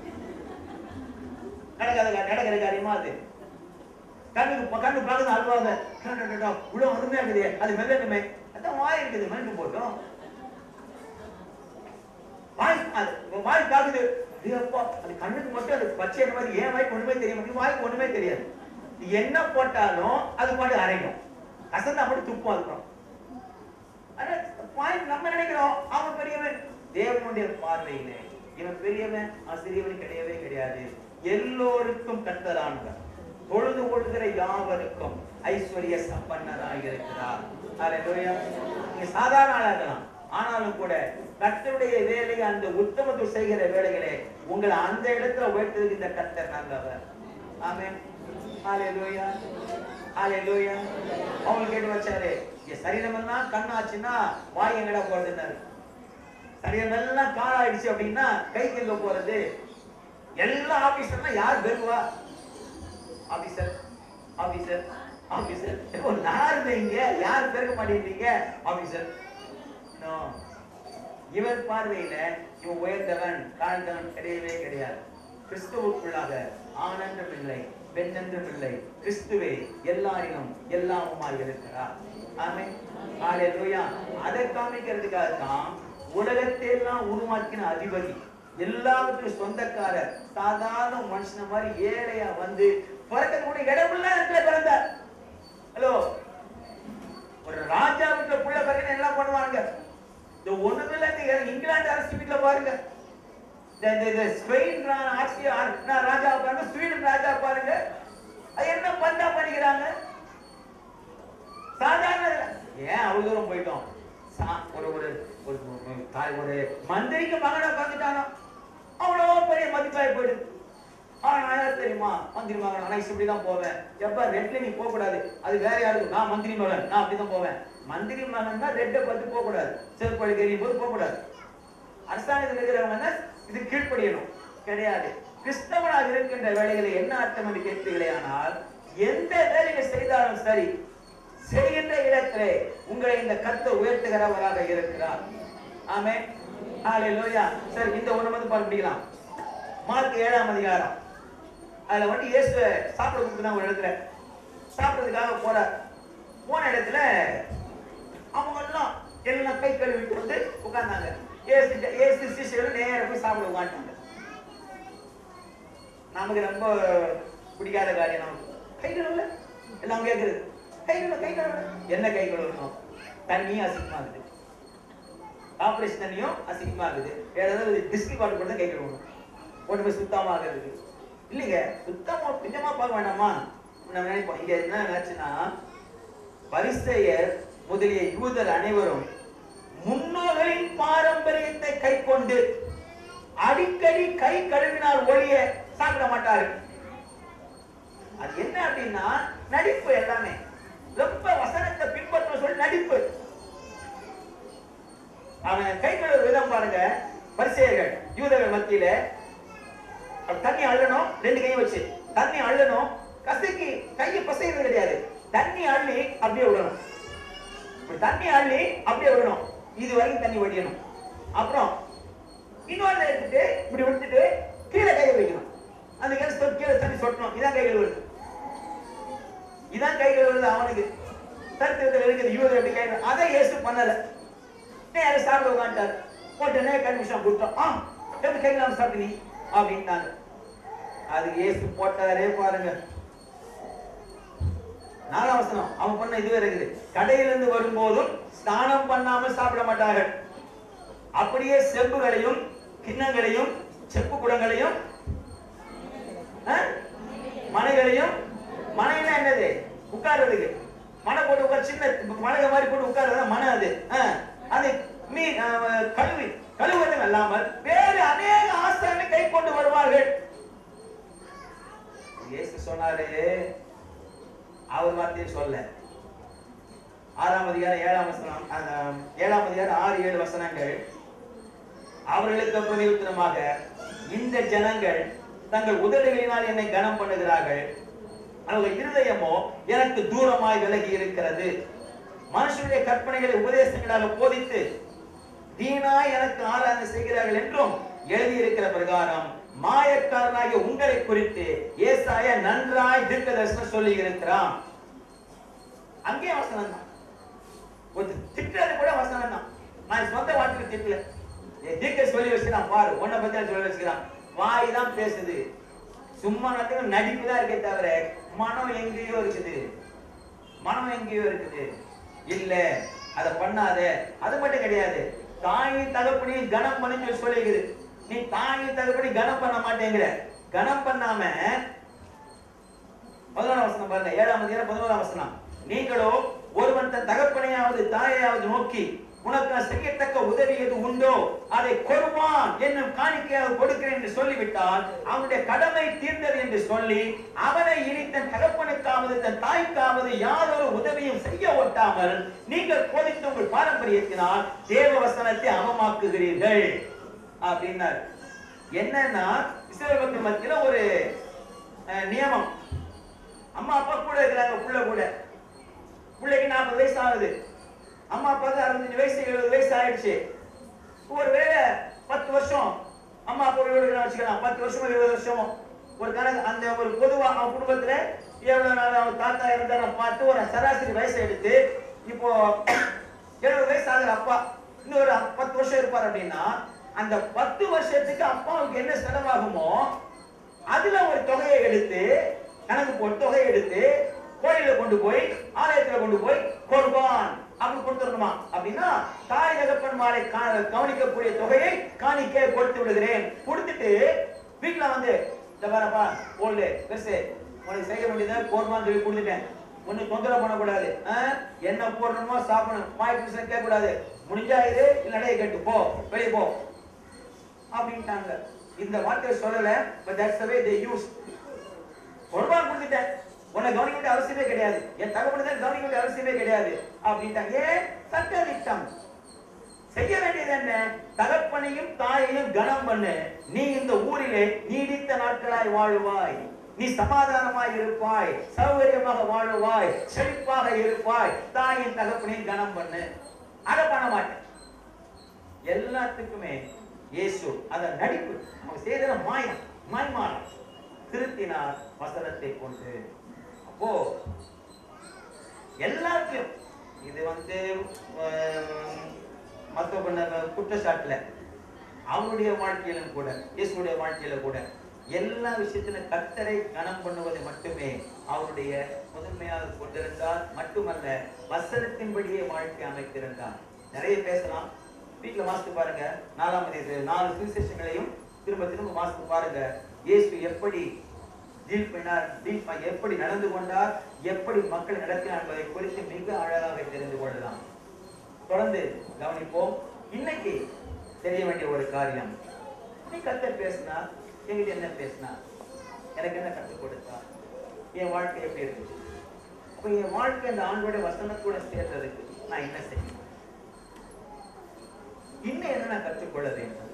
நடக்காத கா- நடக்கிற காரியமா அது கண்ணுக்கு ப- கண்ணு பார்க்குது அழுவாங்க உள்ள ஒண்ணுமே இருக்குது அது மெல்லணுமே அதான் வாய் இருக்குது மெல்லு போட்டோம் வாய் அது வாய் காக்குது ஐயப்பா அது கண்ணுக்கு மட்டும் அது பச்சை மாதிரி ஏன் வாய்க்கு ஒண்ணுமே தெரிய மாட்டேங்குது வாய்க்கு ஒண்ணுமே தெரியாது நீ என்ன போட்டாலும் அது பாட்டு அரைக்கும் கசந்தா மட்டும் துப்பும் அதுக்கும் ஆனா பாயிண்ட் நம்ம நினைக்கிறோம் அவன் பெரியவன் தேவனுடைய பார்வையிலே இவன் பெரியவன் அவன் சிறியவன் கிடையவே கிடையாது எல்லோருக்கும் கர்த்தரானவர் பொழுது கொள்கிற யாவருக்கும் ஐஸ்வர்ய சம்பன்னராக இருக்கிறார் ஹalleluya நீங்க சாதாரண ஆளா இருக்கலாம் ஆனாலும் கூட கர்த்தருடைய வேலை அந்த உத்தமத்து செய்கிற வேலைகளே உங்களை அந்த இடத்துல உயர்த்ததுக்கு இந்த கர்த்தர் நல்லவர் ஆமென் ஹalleluya ஹalleluya அவங்க கேட்டு வச்சாரு என் சரீரம் எல்லாம் கண்ணாச்சுன்னா வாய் எங்கடா போறதுன்னாரு சரீரம் எல்லாம் காலாயிடுச்சு அப்படின்னா கைக்கு எங்க போறது எல்லா ஆபீசர்னா யார் பெறுவா ஆபீசர் ஆபீசர் ஆபீசர் இப்போ நான் இருந்தீங்க யார் பெருக்க மாட்டேங்கிறீங்க ஆபீசர் நோ இவர் பார்வையில இவன் உயர்ந்தவன் தாழ்ந்தவன் கிடையவே கிடையாது கிறிஸ்துவுக்குள்ளாக ஆனந்தம் இல்லை பெண்ணென்றும் இல்லை கிறிஸ்துவே எல்லாரிலும் எல்லாமுமாய் இருக்கிறார் ஆமென் ஹalleluya அதை காமிக்கிறதுக்காக தான் உலகத்தை எல்லாம் உருவாக்கின அதிபதி எல்லாவற்றுக்கும் சொந்தக்காரர் சாதாரண மனுஷன மாதிரி ஏழையா வந்து பிறக்க கூட இடமுள்ள இடத்துல பிறந்தார் ஹலோ ஒரு ராஜா வீட்டுல புள்ள பிறகு என்ன பண்ணுவாங்க இந்த ஒண்ணுமில்ல இந்த இங்கிலாந்து அரசு வீட்டுல பாருங்க இந்த இந்த இந்த ஸ்பெயின் ரா- ஆட்சி ஆ- நான் ராஜா பாருங்க ஸ்வீடன் ராஜா பாருங்க அது என்ன பண்ணா பண்ணிக்கிறாங்க சாதாரண இதுல. ஏன் அவ்வளவு தூரம் போயிட்டோம் சா- ஒரு ஒரு ஒரு ஒரு தாய் ஒரு மந்திரிக்கு மகனை பார்த்துட்டானோ அவ்வளோ பெரிய மதிப்பாய் போயிடுது ஆனா நான் யார் தெரியுமா மந்திரி மகன் நான் இப்படி தான் போவேன் எப்ப ரெட்ல நீ போக கூடாது அது வேற யாருக்கு நான் மந்திரி மகன் நான் அப்படிதான் போவேன் மந்திரி மகன் தான் ரெட்டை பார்த்து போக கூடாது செருப்படி தெரியும் போது போக கூடாது அரசாங்கத்தில் இருக்கிறவங்க இது கீழ்ப்படியணும் கிடையாது கிறிஸ்தவனாக இருக்கின்ற வேலைகளை என்ன அர்த்தம் என்று கேட்பீர்களே ஆனால் எந்த வேலையை செய்தாலும் சரி செய்கின்ற இடத்திலே உங்களை இந்த கத்த உயர்த்துகிறவராக இருக்கிறார் ஆமே ஹalleluya சரி இந்த ஒண்ணு வந்து பார்க்க முடியலாம் மார்க் ஏழாம் அதிகாரம் அதுல வந்து இயேசு சாப்பிட கொடுத்துனா ஒரு இடத்துல சாப்பிடுறதுக்காக போறார் போன இடத்துல அவங்க எல்லாம் எல்லாம் கை கழுவிட்டு வந்து உட்கார்ந்தாங்க ஏசு ஏசு சிஷ்யர்கள் நேரா போய் சாப்பிட உட்காந்துட்டாங்க நமக்கு ரொம்ப பிடிக்காத காரியம் நமக்கு கை கழுவல எல்லாம் கேக்குறது கை கழுவ கை கழுவல என்ன கை கழுவணும் தண்ணியும் அசிங்கமாகுது ஆபரேஷன் தண்ணியும் அசிங்கமாகுது வேற ஏதாவது டிஸ்கி வாட்டர் போட்டு கை கழுவணும் உடம்பு சுத்தமாகிறதுக்கு இல்லைங்க சுத்தமா பின்னமா பார்க்க வேண்டாமா நம்ம நினைப்போம் இங்க என்ன ஆச்சுன்னா பரிசெயர் முதலிய யூதர் அனைவரும் முன்னோர்களின் பாரம்பரியத்தை கை கொண்டு அடிக்கடி கை கழுவினால் ஒழிய சாப்பிட மாட்டார்கள் அது என்ன அப்படின்னா நடிப்பு எல்லாமே ரொம்ப வசனத்தை பின்பற்ற சொல்லி நடிப்பு அவன் கை கழுவுற விதம் பாருங்க பரிசெயர்கள் யூதர்கள் மத்தியில அப்ப தண்ணி அள்ளணும் ரெண்டு கையும் வச்சு தண்ணி அள்ளணும் கசக்கி கையை பசைறது கிடையாது தண்ணி அள்ளி அப்படியே விடணும் இப்படி தண்ணி அள்ளி அப்படியே விடணும் இது வரைக்கும் தண்ணி வடியணும் அப்புறம் இன்னொரு எடுத்துட்டு இப்படி விட்டுட்டு கீழே கையை வைக்கணும் அந்த கேஸ் கீழே தண்ணி சொட்டணும் இதான் கை கழுவுறது இதான் கை கழுவுறது அவனுக்கு தரித்திரத்தில் இருக்குது யூதர் எப்படி கை கழுவு- அதை இயேசு பண்ணல நேர சாப்பிட உட்காந்துட்டார் உடனே கன்மிஷன் கொடுத்தோம் ஆ எப்படி கை கழுவாம சாப்பிட்டு நீ அப்படின்ட்டாங்க அது இயேசு போட்டாரே பாருங்க நாலாம் வசனம் அவன் பண்ண இதுவே இருக்குது கடையிலிருந்து வரும்போதும் ஸ்நானம் பண்ணாமல் சாப்பிட மாட்டார்கள் அப்படியே செம்புகளையும் கிண்ணங்களையும் செப்பு குடங்களையும் ஆ? மனைகளையும் மனைனா என்னது உட்கார்றதுக்கு மனை போட்டு உட்கார் சின்ன மனைக மாதிரி போட்டு உட்கார்றது மனை அது ஆ. அது மீ ஆ, கழுவி கழுவுவதும் அல்லாமல் வேறு அநேக ஆசாரனை கை கொண்டு வருவார்கள் இயேசு சொன்னாரு அவர் வார்த்தையை சொல்ல ஆறாம் அதிகாரம் ஏழாம் வசனம் ஆஹ், ஏழாம் அதிகாரம் ஆறு ஏழு வசனங்கள் அவர்களுக்கு பிரதியுத்தரமாக இந்த ஜனங்கள் தங்கள் உதடுகளினால் என்னை கனம் பண்ணுகிறார்கள் அவர்கள் இருதயமோ எனக்கு தூரமாய் விலகி இருக்கிறது மனுஷனுடைய கற்பனைகளை உபதேசங்களாக போதித்து வீணாய் எனக்கு ஆராதனை செய்கிறார்கள் என்றும் எழுதியிருக்கிற பிரகாரம் மாயக்காரனாகிய உங்களை குறித்து ஏசாயா நன்றாய் தீர்க்க தரிசனம் சொல்லி இருக்கிறான் அங்கே வசனம் தான் ஒரு திட்டுறது கூட வசனம் தான் நான் சொந்த வார்த்தையில திட்டல என் தீர்க்க சொல்லி வச்சுக்கிறான் பாரு உன்னை பத்தி நான் சொல்லி வச்சுக்கிறான் வாய் தான் பேசுது சும்மா நேரத்துக்கு நடிப்பு தான் இருக்கே தவிர மனம் எங்கேயோ இருக்குது மனம் எங்கேயோ இருக்குது இல்ல அத பண்ணாத அது மட்டும் கிடையாது தாயும் தகப்பனையும் கனம் பண்ணி சொல்லி சொல்லிக்குது நீ தாயும் தகப்பனை கனம் பண்ண மாட்டேங்கிற கனம் பண்ணாம பதினோராம் வசனம் பாருங்க ஏழாம் அதிகாரம் பதினோராம் வசனம் நீங்களோ ஒருவன் தன் தகப்பனையாவது தாயையாவது நோக்கி உனக்கு நான் செய்யத்தக்க உதவி எது உண்டோ அதை கொள்வான் என்னும் காணிக்கையாக கொடுக்கிறேன் என்று சொல்லிவிட்டால் அவனுடைய கடமை தீர்ந்தது என்று சொல்லி அவனை இனி தன் தகப்பனுக்காவது தன் தாய்க்காவது யாதொரு உதவியும் செய்ய ஒட்டாமல் நீங்கள் போதித்த உங்கள் பாரம்பரியத்தினால் தேவ வசனத்தை அவமாக்குகிறீர்கள் அப்படின்னார் என்னன்னா இஸ்ரேல் மக்கள் மத்தியில ஒரு அஹ், நியமம் அம்மா அப்பா கூட இருக்கிறாங்க புள்ள கூட பிள்ளைக்கு நாற்பது வயசு ஆகுது அம்மா அப்பாவுக்கு அறுபத்தஞ்சு வயசு எழுபது வயசு ஆயிடுச்சு ஒருவேளை பத்து வருஷம் அம்மா அப்பா வீடு வச்சுக்கலாம் பத்து வருஷமோ இருபது வருஷமோ ஒரு கணக்கு அந்த ஒரு பொதுவா அவன் குடும்பத்துல எவ்வளவு நாள் அவன் தாத்தா இருந்தாரு பார்த்து ஒரு சராசரி வயசை எடுத்து இப்போ எழுபது வயசு ஆகுற அப்பா இன்னொரு பத்து வருஷம் இருப்பார் அப்படின்னா அந்த பத்து வருஷத்துக்கு அப்பாவுக்கு என்ன செலவாகுமோ அதுல ஒரு தொகையை எடுத்து கணக்கு போட்டு தொகையை எடுத்து கோயில கொண்டு போய் ஆலயத்துல கொண்டு போய் கொடுப்பான் அப்படி கொடுத்துடணுமா அப்படின்னா தாய் தகப்பன்மாரை கா- கவனிக்கக்கூடிய தொகையை காணிக்கை கொடுத்து விடுகிறேன் கொடுத்துட்டு வீட்டுல வந்து இந்த பாருப்பா போல்டு பெருசு உனக்கு செய்ய வேண்டியதை போடுமான்னு சொல்லி கொடுத்துட்டேன் ஒண்ணு தொந்தரவு பண்ணக்கூடாது ஆ? என்ன போடணுமோ சாப்பிடணும் மாய் புருஷன் கேட்க கூடாது முடிஞ்சா இது இல்ல நடைய கேட்டு போ வெளியே போ அப்படின்ட்டாங்க இந்த வார்த்தையை சொல்லல but that's the way they use குர்பான் கொடுத்துட்டேன் உன்னை கவனிக்க வேண்டிய அவசியமே கிடையாது என் தகவலை தான் கவனிக்க வேண்டிய அவசியமே கிடையாது அப்படின்ட்டாங்க ஏன் சட்டதிட்டம் செய்ய வேண்டியது என்ன தகப்பனையும் தாயையும் கனம் பண்ணு நீ இந்த ஊரிலே நீடித்த நாட்களாய் வாழுவாய் நீ சமாதானமாய் இருப்பாய் சௌகரியமாக வாழுவாய் செழிப்பாக இருப்பாய் தாயின் தகப்பனையும் கனம் பண்ணு அதை பண்ண மாட்டேன் எல்லாத்துக்குமே இயேசு அத நடிப்பு அவங்க செய்தத மாயம் மாய்மாலம் திருத்தினார் வசனத்தை கொண்டு அப்போ எல்லாத்தையும் இது வந்து ஆஹ், மத்த பண்ண குற்றச்சாட்டுல அவருடைய வாழ்க்கையிலும் கூட இயேசுடைய வாழ்க்கையில கூட எல்லா விஷயத்திலும் கர்த்தரை கனம் பண்ணுவதை மட்டுமே அவருடைய முதன்மையாக கொண்டிருந்தார் மட்டுமல்ல வசனத்தின்படியே வாழ்க்கை அமைத்திருந்தார் நிறைய பேசலாம் வீட்டுல வாசித்து பாருங்க நாலாம் அதிகாரத்தில் நாலு சுவிசேஷங்களையும் திரும்ப திரும்ப வாசித்து பாருங்க இயேசு எப்படி டீல் பண்ணார் டீல் ப- எப்படி நடந்து கொண்டார் எப்படி மக்கள் நடத்தினார் என்பதை குறித்து மிக அழகாக தெரிந்து கொள்ளலாம் தொடர்ந்து கவனிப்போம் இன்னைக்கு தெரிய வேண்டிய ஒரு காரியம் நீ கத்தர் பேசினா எங்கிட்ட என்ன பேசினா எனக்கு என்ன கற்றுக் கொடுத்தா என் வாழ்க்கை எப்படி இருந்துச்சு அப்ப என் வாழ்க்கை அந்த ஆண்டோட வசனத்தோட சேர்றதுக்கு நான் என்ன செய்யணும் இன்னும் என்ன நான் கற்றுக்கொள்ள வேண்டும்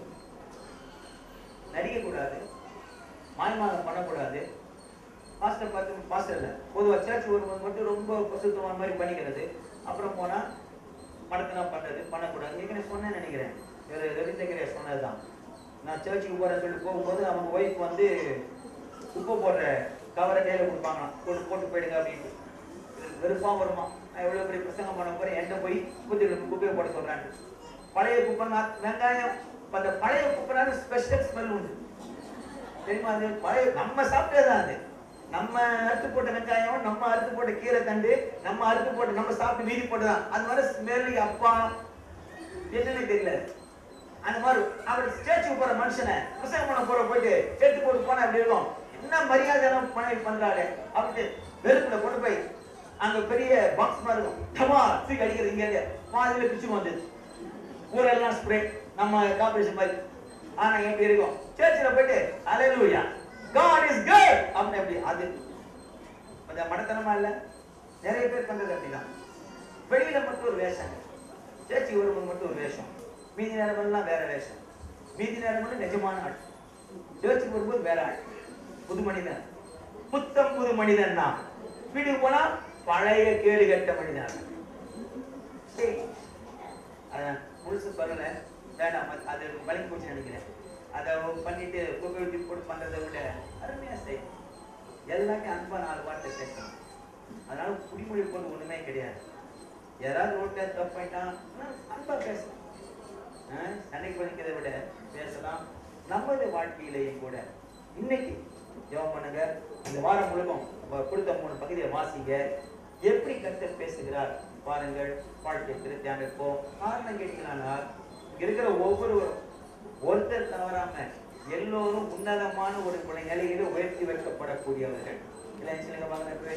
நடிக்க கூடாது மாய்மாலம் பண்ணக்கூடாது பாஸ்டர் பார்த்து பாஸ்டர் இல்லை பொதுவாக சர்ச் வரும்போது மட்டும் ரொம்ப பிரசுத்தமான மாதிரி பண்ணிக்கிறது அப்புறம் போனா மடத்தனா பண்றது பண்ணக்கூடாது ஏற்கனவே சொன்னேன்னு நினைக்கிறேன் வேறு ரவிசங்கரே சொன்னதுதான் நான் சர்ச்சுக்கு போறேன்னு சொல்லிட்டு போகும்போது அவங்க ஒய்ஃப் வந்து உப்பு போடுற கவரை கையில கொடுப்பாங்களாம் போட்டு போட்டு போயிடுங்க அப்படின்னு வெறுப்பா வருமா நான் எவ்வளவு பெரிய பிரசங்கம் பண்ண போறேன் என்கிட்ட போய் குப்பை குப்பையை போட சொல்றாங்க பழைய குப்பைனா வெங்காயம் இப்ப அந்த பழைய குப்பைனால ஸ்பெஷல் ஸ்மெல் உண்டு தெரியுமா அது பழைய நம்ம சாப்பிட்டதுதான் அது நம்ம அறுத்து போட்ட வெங்காயம் நம்ம அறுத்து போட்ட கீரை தண்டு நம்ம அறுத்து போட்ட நம்ம சாப்பிட்டு மீதி போட்டதான் அது மாதிரி ஸ்மெல் அப்பா என்னன்னு தெரியல அந்த மாதிரி அவர் ஸ்டேச்சுக்கு போற மனுஷனை பிரசங்கம் பண்ண போற போயிட்டு சேர்த்து போட்டு போனா அப்படி இருக்கும் என்ன மரியாதை எல்லாம் பண்ணி பண்றாரு அப்படி வெறுப்புல கொண்டு போய் அங்க பெரிய பாக்ஸ் மாதிரி இருக்கும் டமா தூக்கி அடிக்கிறது இங்க இருந்து பாதியில பிச்சு வந்தது ஊரெல்லாம் ஸ்ப்ரே நம்ம கார்பரேஷன் மாதிரி ஆனா எப்படி இருக்கும் சர்ச்சில் போயிட்டு அலையலூயா காட் இஸ் குட் அப்படின்னு எப்படி அது கொஞ்சம் மடத்தனமா இல்ல நிறைய பேர் பண்றது அப்படிதான் வெளியில மட்டும் ஒரு வேஷம் சேர்ச்சி வரும்போது மட்டும் ஒரு வேஷம் மீதி நேரமெல்லாம் வேற வேஷம் மீதி நேரமெல்லாம் நிஜமான ஆள் சேர்ச்சுக்கு வரும்போது வேற ஆள் புது மனிதன் புத்தம் புது மனிதன் தான் வீட்டுக்கு போனா பழைய கேடு கட்ட மனிதன் சரி அதான் முழுசு சொல்லல வேண்டாம் அது- அது வலிக்கு போச்சு நினைக்கிறேன் அதை பண்ணிட்டு குப்பை வெட்டி போட்டு பண்றதை விட அருமையா செய்யும் எல்லாத்தையும் அன்பா நாலு வார்த்தை பேசணும் அதனால குடிமொழி கொண்டு ஒண்ணுமே கிடையாது யாராவது ரோட்ல தப்பாயிட்டான் அன்பா பேசலாம் ஆஹ் சண்டை பண்ணிக்கிறதை விட பேசலாம் நமது வாழ்க்கையிலேயும் கூட இன்னைக்கு ஜெபம் பண்ணுங்க இந்த வாரம் முழுக்கும் உங்க கொடுத்த மூணு பகுதியை வாசிங்க எப்படி கர்த்தர் பேசுகிறார் பாருங்கள் வாழ்க்கை திருத்தியாக இருப்போம் காரணம் கேட்டீங்கன்னா இங்க இருக்கிற ஒவ்வொருவரும் ஒருத்தர் தவறாம எல்லோரும் உன்னதமான ஒரு குண நிலையில உயர்த்தி வைக்கப்படக்கூடியவர்கள் இல்லை சொல்லுங்க பாருங்க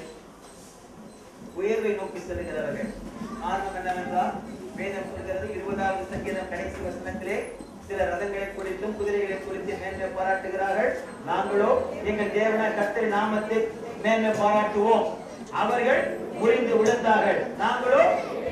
உயர்வை நோக்கி செல்கிறவர்கள் காரணம் என்னவென்றால் வேதம் சொல்கிறது இருபதாவது சங்கீதம் கடைசி வசனத்திலே சில ரதங்களை குறித்தும் குதிரைகளை குறித்து மேன்மை பாராட்டுகிறார்கள் நாங்களோ எங்கள் தேவன கர்த்தரி நாமத்தை மேன்மை பாராட்டுவோம் அவர்கள் முறிந்து விழுந்தார்கள் நாங்களோ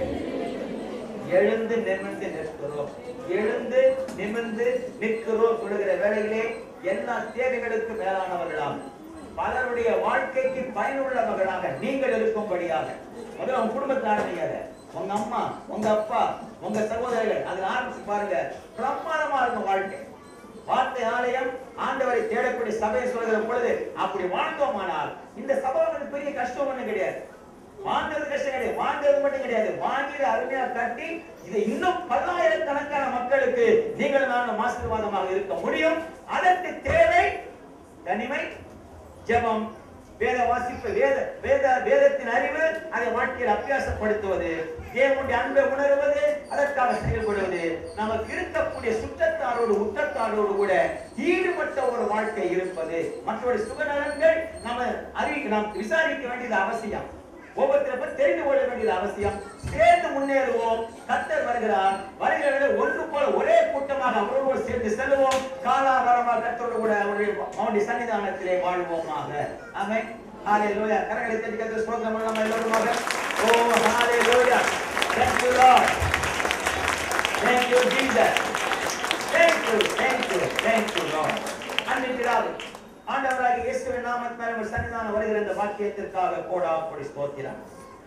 எழுந்து நிமிர்ந்து நிற்கிறோம் எழுந்து நிமிர்ந்து நிற்கிறோம் சொல்லுகிற வேளையிலே எல்லா தேவைகளுக்கு மேலானவர்களாம் பலருடைய வாழ்க்கைக்கு பயனுள்ளவர்களாக நீங்கள் இருக்கும்படியாக முதல்ல உங்க குடும்பத்தை ஆரம்பிக்காத உங்க அம்மா உங்க அப்பா உங்க சகோதரர்கள் அதுல ஆரம்பிச்சு பாருங்க பிரமாதமா இருக்கும் வாழ்க்கை வார்த்தை ஆலயம் ஆண்டவரை தேடக்கூடிய சபையை சொல்கிற பொழுது அப்படி வாழ்ந்தோமானால் இந்த சபை வந்து பெரிய கஷ்டம் ஒண்ணும் கிடையாது வாங்குறது கஷ்டம் கிடையாது வாங்குறது மட்டும் கிடையாது வாங்கி அருமையா கட்டி இதை இன்னும் பல்லாயிரக்கணக்கான மக்களுக்கு நீங்கள் நானும் ஆசீர்வாதமாக இருக்க முடியும் அதற்கு தேவை தனிமை ஜெபம் வேத வாசிப்பு வேத வேத வேதத்தின் அறிவு அதை வாழ்க்கையில் அபியாசப்படுத்துவது தேவனுடைய அன்பை உணர்வது அதற்காக செயல்படுவது நமக்கு இருக்கக்கூடிய சுற்றத்தாரோடு உற்றத்தாரோடு கூட ஈடுபட்ட ஒரு வாழ்க்கை இருப்பது மற்றவருடைய சுகநலன்கள் நம்ம அறி நாம் விசாரிக்க வேண்டியது அவசியம் ஒவ்வொருத்தரை பற்றி தெரிந்து கொள்ள வேண்டியது அவசியம் சேர்ந்து முன்னேறுவோம் கர்த்தர் வருகிறார் வருகிறவர்களை ஒன்று போல ஒரே கூட்டமாக அவரோடு சேர்ந்து செல்வோம் காலாகாலமாக கர்த்தரோடு கூட அவருடைய அவருடைய சன்னிதானத்திலே வாழ்வோமாக ஆமென் ஹalleluya கரங்களை தட்டி கர்த்தர் ஸ்தோத்திரம் பண்ணலாம் எல்லோருமாக ஓ ஹalleluya thank you lord thank you jesus thank you thank you thank you lord அன்பின் பிதாவே ஆண்டவராகிய இயேசுவின் நாமத்தினாலே உங்கள் சன்னிதானம் வருகிற இந்த வாக்கியத்திற்காக கோடா கொடி ஸ்தோத்திரம்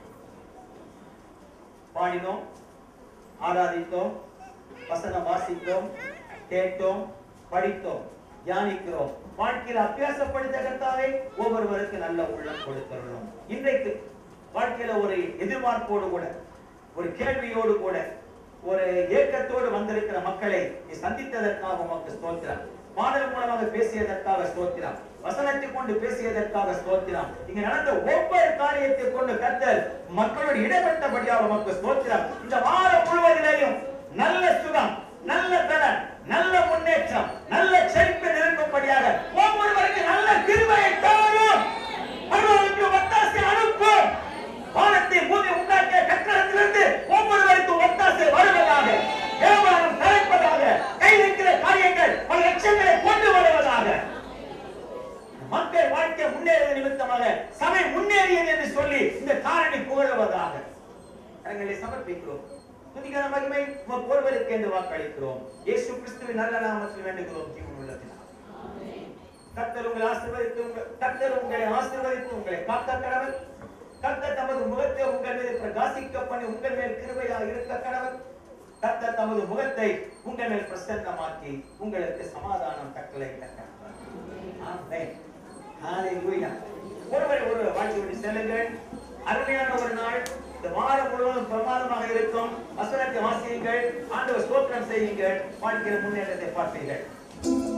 பாடினோம் ஆராதித்தோம் வசனம் வாசித்தோம் கேட்டோம் படித்தோம் தியானிக்கிறோம் வாழ்க்கையில் அபியாசப்படுத்த கர்த்தாவே ஒவ்வொருவருக்கு நல்ல உள்ளம் கொடுத்தருளும் இன்றைக்கு வாழ்க்கையில ஒரு எதிர்பார்ப்போடு கூட ஒரு கேள்வியோடு கூட ஒரு ஏக்கத்தோடு வந்திருக்கிற மக்களை நீ சந்தித்ததற்காக உமக்கு ஸ்தோத்திரம் பாடல் மூலமாக பேசியதற்காக ஸ்தோத்திரம் வசனத்தை கொண்டு பேசியதற்காக ஸ்தோத்திரம் இங்க நடந்த ஒவ்வொரு காரியத்தை கொண்டு கர்த்தர் மக்களோடு இடப்பட்டபடியாக உமக்கு ஸ்தோத்திரம் இந்த வாரம் முழுவதிலேயும் நல்ல சுகம் நல்ல பலன் நல்ல முன்னேற்றம் நல்ல செழிப்பு நிரப்பும்படியாக ஒவ்வொருவருக்கு நல்ல கிருபையை தாரும் அவர்களுக்கு ஒத்தாசை அனுப்பும் வானத்தை பூமி உண்டாக்கிய கட்டடத்திலிருந்து ஒவ்வொருவருக்கும் ஒத்தாசை வருவதாக வியாபாரம் தலைப்பதாக கையில் இருக்கிற காரியங்கள் பல லட்சங்களை கொண்டு வருவதாக மக்கள் வாழ்க்கை முன்னேறுவது நிமித்தமாக சபை முன்னேறியது என்று சொல்லி இந்த காரணி புகழுவதாக கரங்களை சமர்ப்பிக்கிறோம் துதிகர மகிமை உமக்கு ஒருவருக்கு என்று வாக்களிக்கிறோம் இயேசு கிறிஸ்துவின் நல்ல நாமத்தில் வேண்டுகிறோம் ஜீவன் உள்ளத்தினால் கர்த்தர் உங்களை ஆசீர்வதித்து உங்க- கர்த்தர் உங்களை ஆசீர்வதித்து உங்களை காக்க கடவுள் கர்த்தர் தமது முகத்தை உங்கள் மீது பிரகாசிக்க பண்ணி உங்கள் மேல் கிருபையாக இருக்க கடவுள் கர்த்தர் தமது முகத்தை உங்கள் மேல் பிரசன்னமாக்கி உங்களுக்கு சமாதானம் கட்டளையிட்ட கடவுள் ஆமென் ஹalleluya ஒருவரை ஒருவர் வாழ்த்து விட்டு செல்லுங்கள் அருமையான ஒரு நாள் இந்த வாரம் முழுவதும் பிரமாதமாக இருக்கும் வசனத்தை வாசியுங்கள் ஆண்டவர் ஸ்தோத்திரம் செய்யுங்கள் வாழ்க்கையில் முன்னேற்றத்தை பார்ப்பீர்கள்